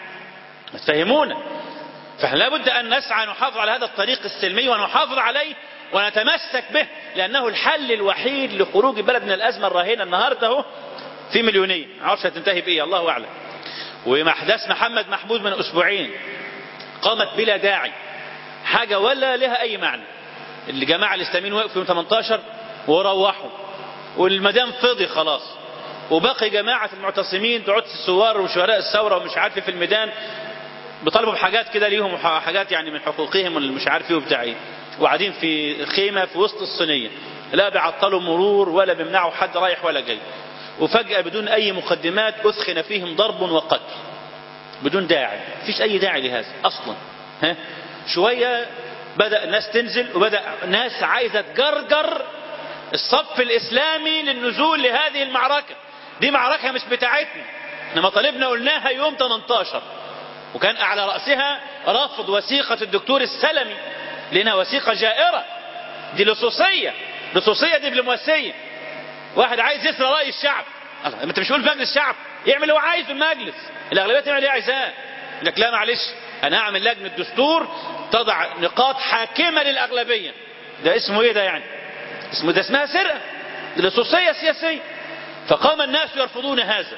ما تفهمونا فاحنا لابد ان نسعى نحافظ على هذا الطريق السلمي ونحافظ عليه ونتمسك به لانه الحل الوحيد لخروج البلد من الازمه الراهنه النهارده اهو في مليونيه ما اعرفش هتنتهي بايه الله اعلم ومع احداث محمد محمود من اسبوعين قامت بلا داعي حاجه ولا لها اي معنى الجماعه الاسلاميين وقفوا يوم 18 وروحوا والمدام فضي خلاص وبقي جماعه المعتصمين تعود الثوار وشهداء الثوره ومش عارف في الميدان بيطالبوا بحاجات كده ليهم حاجات يعني من حقوقهم اللي مش عارف ايه وبتاع ايه وقاعدين في خيمه في وسط الصينيه لا بيعطلوا مرور ولا بيمنعوا حد رايح ولا جاي وفجأة بدون أي مقدمات أثخن فيهم ضرب وقتل بدون داعي مفيش أي داعي لهذا أصلا ها شوية بدأ الناس تنزل وبدأ ناس عايزة تجرجر الصف الإسلامي للنزول لهذه المعركة دي معركة مش بتاعتنا احنا مطالبنا قلناها يوم 18 وكان على رأسها رفض وثيقة الدكتور السلمي لأنها وثيقة جائرة دي لصوصية لصوصية دبلوماسية واحد عايز يسرى رأي الشعب الله انت مش قول في مجلس الشعب يعمل اللي هو عايزه المجلس الاغلبيه تعمل اللي عايزاه لك لا معلش انا اعمل لجنه دستور تضع نقاط حاكمه للاغلبيه ده اسمه ايه ده يعني اسمه ده اسمها سرقه دي لصوصيه سياسيه فقام الناس يرفضون هذا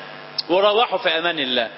وروحوا في امان الله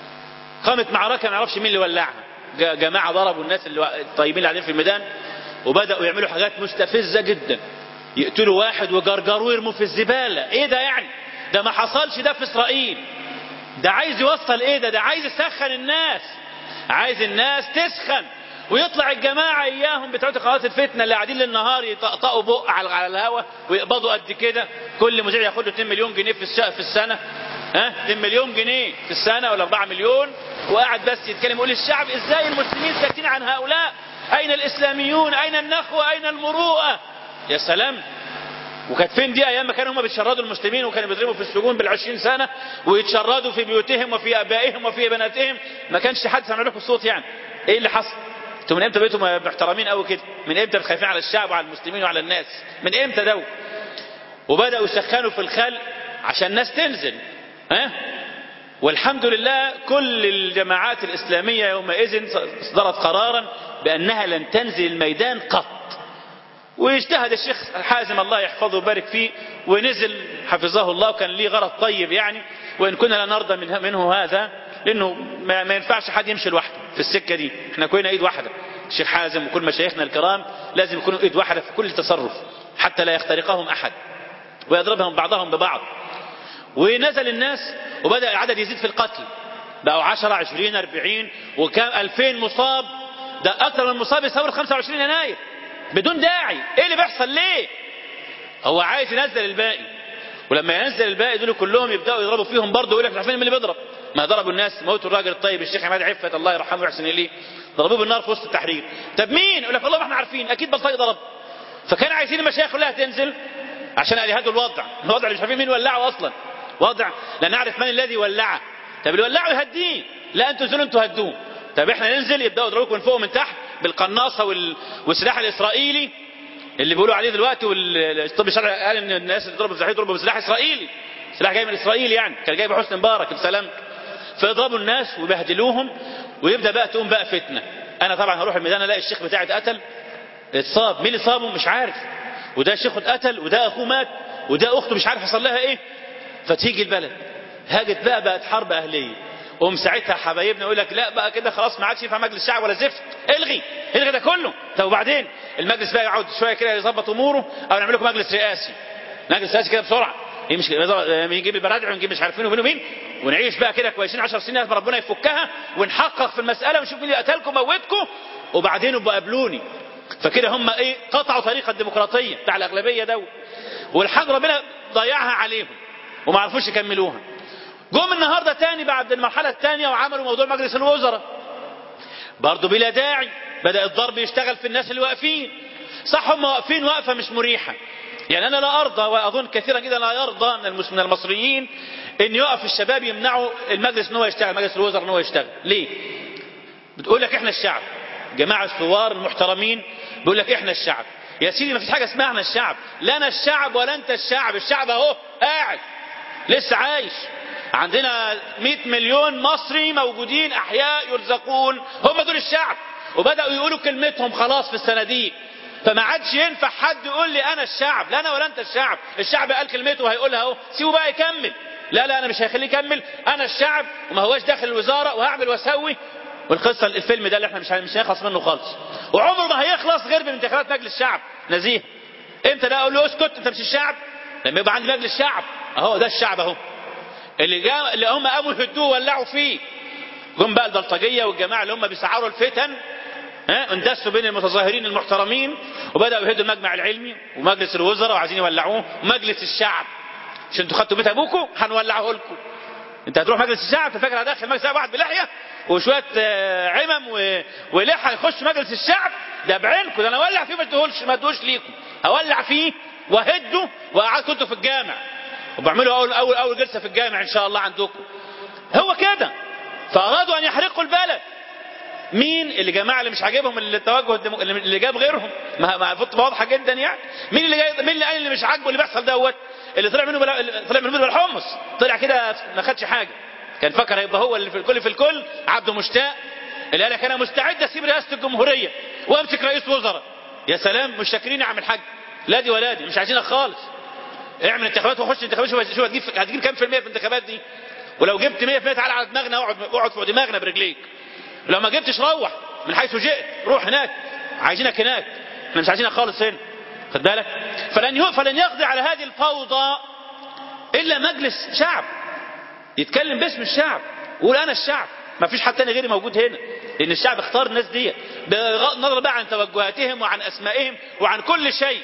قامت معركه ما نعرفش مين اللي ولعها جماعه ضربوا الناس اللي الطيبين اللي قاعدين في الميدان وبداوا يعملوا حاجات مستفزه جدا يقتلوا واحد وجرجروه ويرموا في الزبالة ايه ده يعني ده ما حصلش ده في اسرائيل ده عايز يوصل ايه ده ده عايز يسخن الناس عايز الناس تسخن ويطلع الجماعة اياهم بتوع قنوات الفتنة اللي قاعدين للنهار يطقطقوا بق على على الهوا ويقبضوا قد كده كل مذيع ياخد له 2 مليون جنيه في في السنة ها 2 مليون جنيه في السنة ولا 4 مليون وقاعد بس يتكلم يقول الشعب ازاي المسلمين ساكتين عن هؤلاء اين الاسلاميون اين النخوة اين المروءة يا سلام وكانت فين دي ايام ما كانوا هم بيتشردوا المسلمين وكانوا بيضربوا في السجون بالعشرين سنه ويتشردوا في بيوتهم وفي ابائهم وفي بناتهم ما كانش حد سمع لكم الصوت يعني ايه اللي حصل؟ انتوا من امتى بقيتوا محترمين قوي كده؟ من امتى خايفين على الشعب وعلى المسلمين وعلى الناس؟ من امتى دول؟ وبداوا يسخنوا في الخلق عشان الناس تنزل ها؟ والحمد لله كل الجماعات الاسلاميه يومئذ اصدرت قرارا بانها لن تنزل الميدان قط واجتهد الشيخ الحازم الله يحفظه ويبارك فيه ونزل حفظه الله وكان ليه غرض طيب يعني وإن كنا لا نرضى منه, منه هذا لأنه ما, ما ينفعش حد يمشي لوحده في السكة دي احنا كلنا ايد واحدة الشيخ حازم وكل مشايخنا الكرام لازم يكونوا ايد واحدة في كل تصرف حتى لا يخترقهم أحد ويضربهم بعضهم ببعض ونزل الناس وبدأ العدد يزيد في القتل بقوا 10 20 40 وكان 2000 مصاب ده أكثر من مصاب يصور 25 يناير بدون داعي ايه اللي بيحصل ليه هو عايز ينزل الباقي ولما ينزل الباقي دول كلهم يبداوا يضربوا فيهم برضه يقول لك مش عارفين مين اللي بيضرب ما ضربوا الناس موتوا الراجل الطيب الشيخ عماد عفت الله يرحمه ويحسن اليه ضربوه بالنار في وسط التحرير طب مين يقول لك والله ما احنا عارفين اكيد بلطجي ضرب فكان عايزين المشايخ كلها تنزل عشان يهدوا الوضع الوضع اللي مش عارفين مين ولعه اصلا وضع لا نعرف من الذي ولعه طب اللي ولعه يهديه لا انتوا انزلوا انتوا هدوه طب احنا ننزل يبداوا يضربوك من فوق ومن تحت بالقناصه وال... والسلاح الاسرائيلي اللي بيقولوا عليه دلوقتي والطب الشرعي قال ان الناس اللي ضربوا في يضربوا بسلاح اسرائيلي سلاح جاي من اسرائيل يعني كان جايب حسني مبارك بسلام فيضربوا الناس ويبهدلوهم ويبدا بقى تقوم بقى فتنه انا طبعا هروح الميدان الاقي الشيخ بتاعي اتقتل اتصاب مين اللي صابه مش عارف وده شيخه اتقتل وده اخوه مات وده اخته مش عارف حصل لها ايه فتيجي البلد هاجت بقى بقت حرب اهليه قوم ساعتها حبايبنا يقول لك لا بقى كده خلاص ما عادش ينفع مجلس الشعب ولا زفت الغي الغي ده كله طب وبعدين المجلس بقى يقعد شويه كده يظبط اموره او نعمل لكم مجلس رئاسي مجلس رئاسي كده بسرعه يمشي يجيب البرادع ونجيب مش عارفين ومين ومين ونعيش بقى كده كويسين 10 سنين لغايه ما ربنا يفكها ونحقق في المساله ونشوف مين اللي قتلكم موتكم وبعدين يبقوا قابلوني فكده هم ايه قطعوا طريق الديمقراطيه بتاع الاغلبيه ده والحق ربنا ضيعها عليهم وما عرفوش يكملوها جم النهارده تاني بعد المرحله الثانيه وعملوا موضوع مجلس الوزراء برضه بلا داعي بدا الضرب يشتغل في الناس اللي واقفين صح هم واقفين وقفه مش مريحه يعني انا لا ارضى واظن كثيرا جدا لا يرضى من المس- من المصريين ان يقف الشباب يمنعوا المجلس ان هو يشتغل مجلس الوزراء ان هو يشتغل ليه بتقول لك احنا الشعب جماعه الثوار المحترمين بيقول لك احنا الشعب يا سيدي ما فيش حاجه اسمها احنا الشعب لا انا الشعب ولا انت الشعب الشعب اهو قاعد لسه عايش عندنا 100 مليون مصري موجودين احياء يرزقون هم دول الشعب وبداوا يقولوا كلمتهم خلاص في الصناديق فما عادش ينفع حد يقول لي انا الشعب لا انا ولا انت الشعب الشعب قال كلمته وهيقولها اهو سيبه بقى يكمل لا لا انا مش هخليه يكمل انا الشعب وما هواش داخل الوزاره وهعمل واسوي والقصه الفيلم ده اللي احنا مش مش هنخلص منه خالص وعمره ما هيخلص غير بانتخابات مجلس الشعب نزيه امتى ده اقول له اسكت انت مش الشعب لما يبقى عندي مجلس شعب اهو ده الشعب اهو اللي جا اللي هم قاموا يهدوه وولعوا فيه جم بقى البلطجيه والجماعه اللي هم بيسعروا الفتن ها اندسوا بين المتظاهرين المحترمين وبداوا يهدوا المجمع العلمي ومجلس الوزراء وعايزين يولعوه ومجلس الشعب مش انتوا خدتوا بيت ابوكم هنولعه لكم انت هتروح مجلس الشعب تفكر هدخل مجلس الشعب واحد بلحيه وشويه آه، عمم و- ولحى يخش مجلس الشعب ده بعينكم ده انا اولع فيه ما ادهولش ما ادهوش ليكم اولع فيه وهده وقعدكم انتوا في الجامع وبعملوا اول اول اول جلسه في الجامع ان شاء الله عندكم هو كده فارادوا ان يحرقوا البلد مين اللي جماعه اللي مش عاجبهم التوجه الديمو... اللي جاب غيرهم ما ما فتوى واضحه جدا يعني مين اللي جاي... مين اللي قال اللي مش عاجبه اللي بيحصل دوت اللي طلع منه بلا... اللي طلع منه بالحمص طلع كده ما خدش حاجه كان فكر هيبقى هو اللي في الكل في الكل عبده مشتاق اللي قال لك انا مستعد اسيب رئاسه الجمهوريه وامسك رئيس وزراء يا سلام مش شاكرين يا عم الحاج لا دي ولا دي مش عايزينك خالص اعمل انتخابات وخش انتخابات شوف شوف هتجيب هتجيب كام في المية في الانتخابات دي ولو جبت 100% تعالى على دماغنا اقعد اقعد فوق دماغنا برجليك لو ما جبتش روح من حيث جئت روح هناك عايزينك هناك احنا مش عايزينك خالص هنا خد بالك فلن ي- فلن يقضي على هذه الفوضى الا مجلس شعب يتكلم باسم الشعب ويقول انا الشعب ما فيش حد تاني غيري موجود هنا لان الشعب اختار الناس دي بغض النظر بقى عن توجهاتهم وعن اسمائهم وعن كل شيء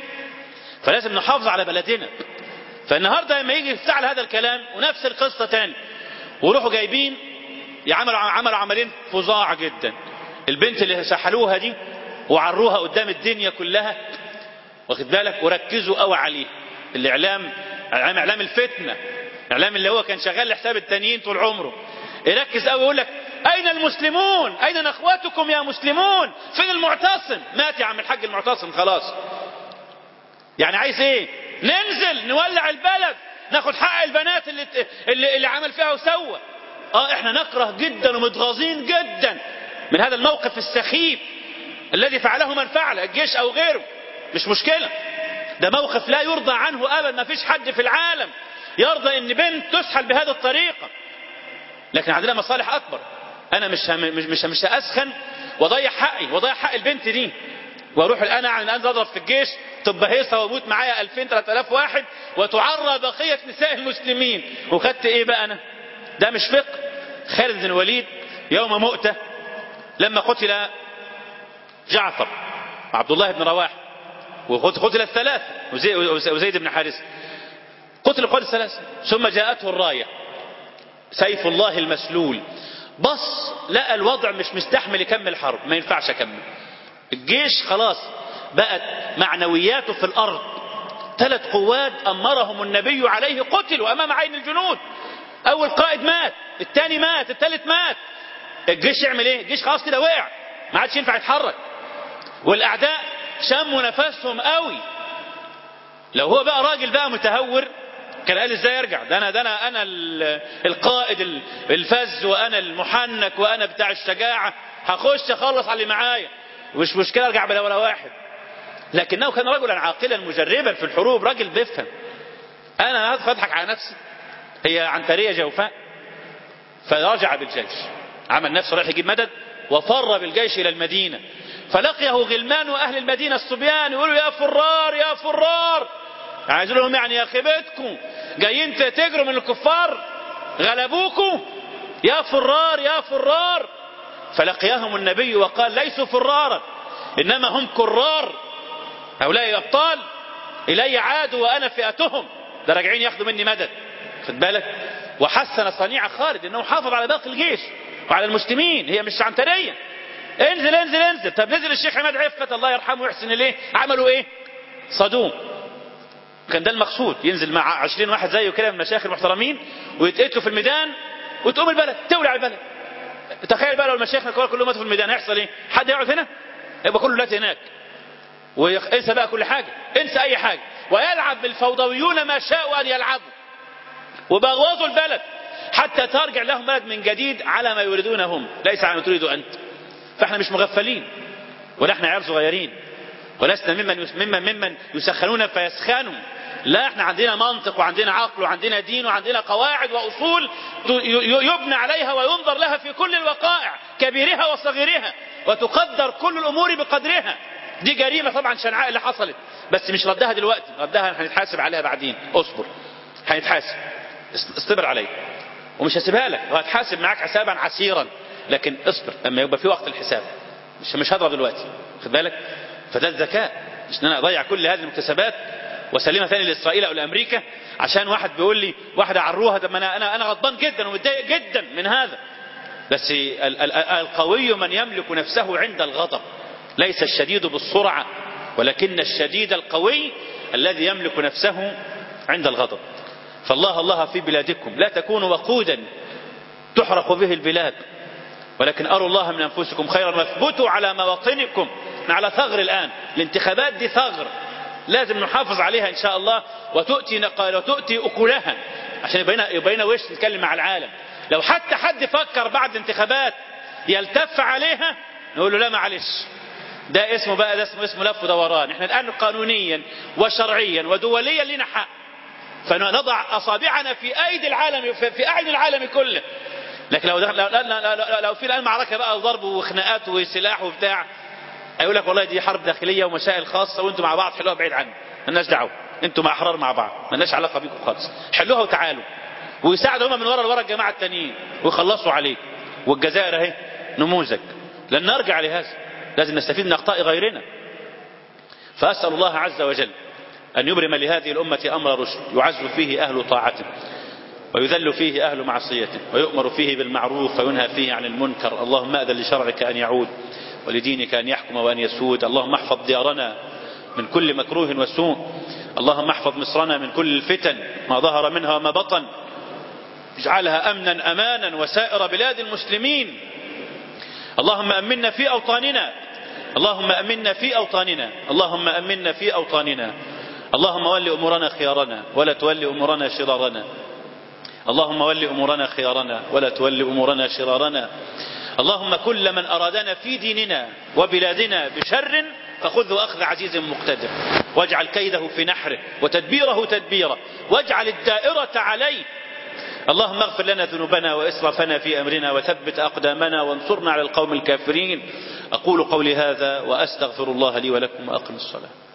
فلازم نحافظ على بلدنا فالنهارده لما يجي يفتعل هذا الكلام ونفس القصه تاني ويروحوا جايبين يعملوا عملوا عملين فظاع جدا البنت اللي سحلوها دي وعروها قدام الدنيا كلها واخد بالك وركزوا قوي عليه الاعلام اعلام اعلام الفتنه اعلام اللي هو كان شغال لحساب التانيين طول عمره يركز قوي يقول لك اين المسلمون اين اخواتكم يا مسلمون فين المعتصم مات يا عم الحاج المعتصم خلاص يعني عايز ايه ننزل نولع البلد ناخد حق البنات اللي اللي, اللي عمل فيها وسوى اه احنا نكره جدا ومتغاظين جدا من هذا الموقف السخيف الذي فعله من فعل الجيش او غيره مش مشكله ده موقف لا يرضى عنه ابدا ما فيش حد في العالم يرضى ان بنت تسحل بهذه الطريقه لكن عندنا مصالح اكبر انا مش هم مش مش, مش اسخن واضيع حقي واضيع حق البنت دي واروح الان عن الان اضرب في الجيش تبقى هيصه واموت معايا 2000 3000 واحد وتعرى بقيه نساء المسلمين وخدت ايه بقى انا ده مش فقه خالد بن الوليد يوم مؤته لما قتل جعفر عبد الله بن رواحه وقتل الثلاثه وزي- وزيد بن حارثه قتل قتل الثلاثه ثم جاءته الرايه سيف الله المسلول بص لقى الوضع مش مستحمل يكمل حرب ما ينفعش اكمل الجيش خلاص بقت معنوياته في الارض ثلاث قوات امرهم النبي عليه قتلوا امام عين الجنود اول قائد مات الثاني مات الثالث مات الجيش يعمل ايه الجيش خلاص كده وقع ما عادش ينفع يتحرك والاعداء شموا نفسهم قوي لو هو بقى راجل بقى متهور كان قال ازاي ارجع ده انا ده انا انا ال- القائد ال- الفز وانا المحنك وانا بتاع الشجاعه هخش اخلص على اللي معايا مش مشكله ارجع بلا ولا واحد لكنه كان رجلا عاقلا مجربا في الحروب راجل بيفهم انا هدخل اضحك على نفسي هي عنتريه جوفاء فرجع بالجيش عمل نفسه رايح يجيب مدد وفر بالجيش الى المدينه فلقيه غلمان اهل المدينه الصبيان يقولوا يا فرار يا فرار عايز لهم يعني يا خيبتكم جايين تجروا من الكفار غلبوكم يا فرار يا فرار فلقيهم النبي وقال ليسوا فرارا انما هم كرار هؤلاء ابطال الي عادوا وانا فئتهم ده راجعين ياخدوا مني مدد خد بالك وحسن صنيع خالد انه حافظ على باقي الجيش وعلى المسلمين هي مش عنتريه انزل انزل انزل طب نزل الشيخ عماد عفت الله يرحمه ويحسن اليه عملوا ايه صدوم كان ده المقصود ينزل مع عشرين واحد زيه كده من المشايخ المحترمين ويتقتلوا في الميدان وتقوم البلد تولع البلد تخيل بقى لو المشايخ الكبار كلهم ماتوا في الميدان هيحصل ايه؟ حد يقعد هنا؟ يبقى كله دلوقتي هناك وانسى بقى كل حاجه انسى اي حاجه ويلعب بالفوضويون ما شاءوا ان يلعبوا وبغوظوا البلد حتى ترجع لهم بلد من جديد على ما يريدونه هم ليس على ما تريد انت فاحنا مش مغفلين ولا احنا عيال صغيرين ولسنا ممن ممن ممن يسخنون فيسخنوا لا احنا عندنا منطق وعندنا عقل وعندنا دين وعندنا قواعد واصول يبنى عليها وينظر لها في كل الوقائع كبيرها وصغيرها وتقدر كل الامور بقدرها دي جريمه طبعا شنعاء اللي حصلت بس مش ردها دلوقتي ردها هنتحاسب عليها بعدين اصبر هنتحاسب اصبر عليا ومش هسيبها لك وهتحاسب معاك حسابا عسيرا لكن اصبر لما يبقى في وقت الحساب مش مش هضرب دلوقتي خد بالك فده الذكاء مش ان انا اضيع كل هذه المكتسبات واسلمها ثاني لاسرائيل او لامريكا عشان واحد بيقول لي واحده عروها ده انا انا انا غضبان جدا ومتضايق جدا من هذا بس ال- ال- القوي من يملك نفسه عند الغضب ليس الشديد بالسرعه ولكن الشديد القوي الذي يملك نفسه عند الغضب فالله الله في بلادكم لا تكونوا وقودا تحرق به البلاد ولكن أروا الله من أنفسكم خيرا واثبتوا على مواطنكم احنا على ثغر الآن الانتخابات دي ثغر لازم نحافظ عليها إن شاء الله وتؤتي نقال وتؤتي أكلها عشان يبقينا يبقينا وش نتكلم مع العالم لو حتى حد فكر بعد الانتخابات يلتف عليها نقول له لا معلش ده اسمه بقى ده اسمه اسمه لف ودوران احنا الآن قانونيا وشرعيا ودوليا لنا حق فنضع أصابعنا في أيدي العالم في, في أعين العالم كله لكن لو دخل لو, لو, لو, لو في الآن معركة بقى وضرب وخناقات وسلاح وبتاع هيقول لك والله دي حرب داخلية ومسائل خاصة وانتم مع بعض حلوها بعيد عني مالناش دعوة انتم أحرار مع بعض مالناش علاقة بيكم خالص حلوها وتعالوا ويساعدوا هم من ورا لورا الجماعة التانيين ويخلصوا عليه والجزائر اهي نموذج لن نرجع لهذا لازم نستفيد من أخطاء غيرنا فأسأل الله عز وجل أن يبرم لهذه الأمة أمر رشد يعز فيه أهل طاعته ويذل فيه أهل معصيته ويؤمر فيه بالمعروف وينهى فيه عن المنكر اللهم أذن لشرعك أن يعود ولدينك أن يحكم وأن يسود اللهم احفظ ديارنا من كل مكروه وسوء اللهم احفظ مصرنا من كل الفتن ما ظهر منها وما بطن اجعلها أمنا أمانا وسائر بلاد المسلمين اللهم أمنا في أوطاننا اللهم أمنا في أوطاننا اللهم أمنا في أوطاننا اللهم ول أمورنا خيارنا ولا تول أمورنا شرارنا اللهم ول أمورنا خيارنا ولا تول أمورنا شرارنا اللهم كل من أرادنا في ديننا وبلادنا بشر فخذه أخذ عزيز مقتدر واجعل كيده في نحره وتدبيره تدبيره واجعل الدائرة عليه اللهم اغفر لنا ذنوبنا وإسرافنا في أمرنا وثبت أقدامنا وانصرنا على القوم الكافرين أقول قولي هذا وأستغفر الله لي ولكم وأقم الصلاة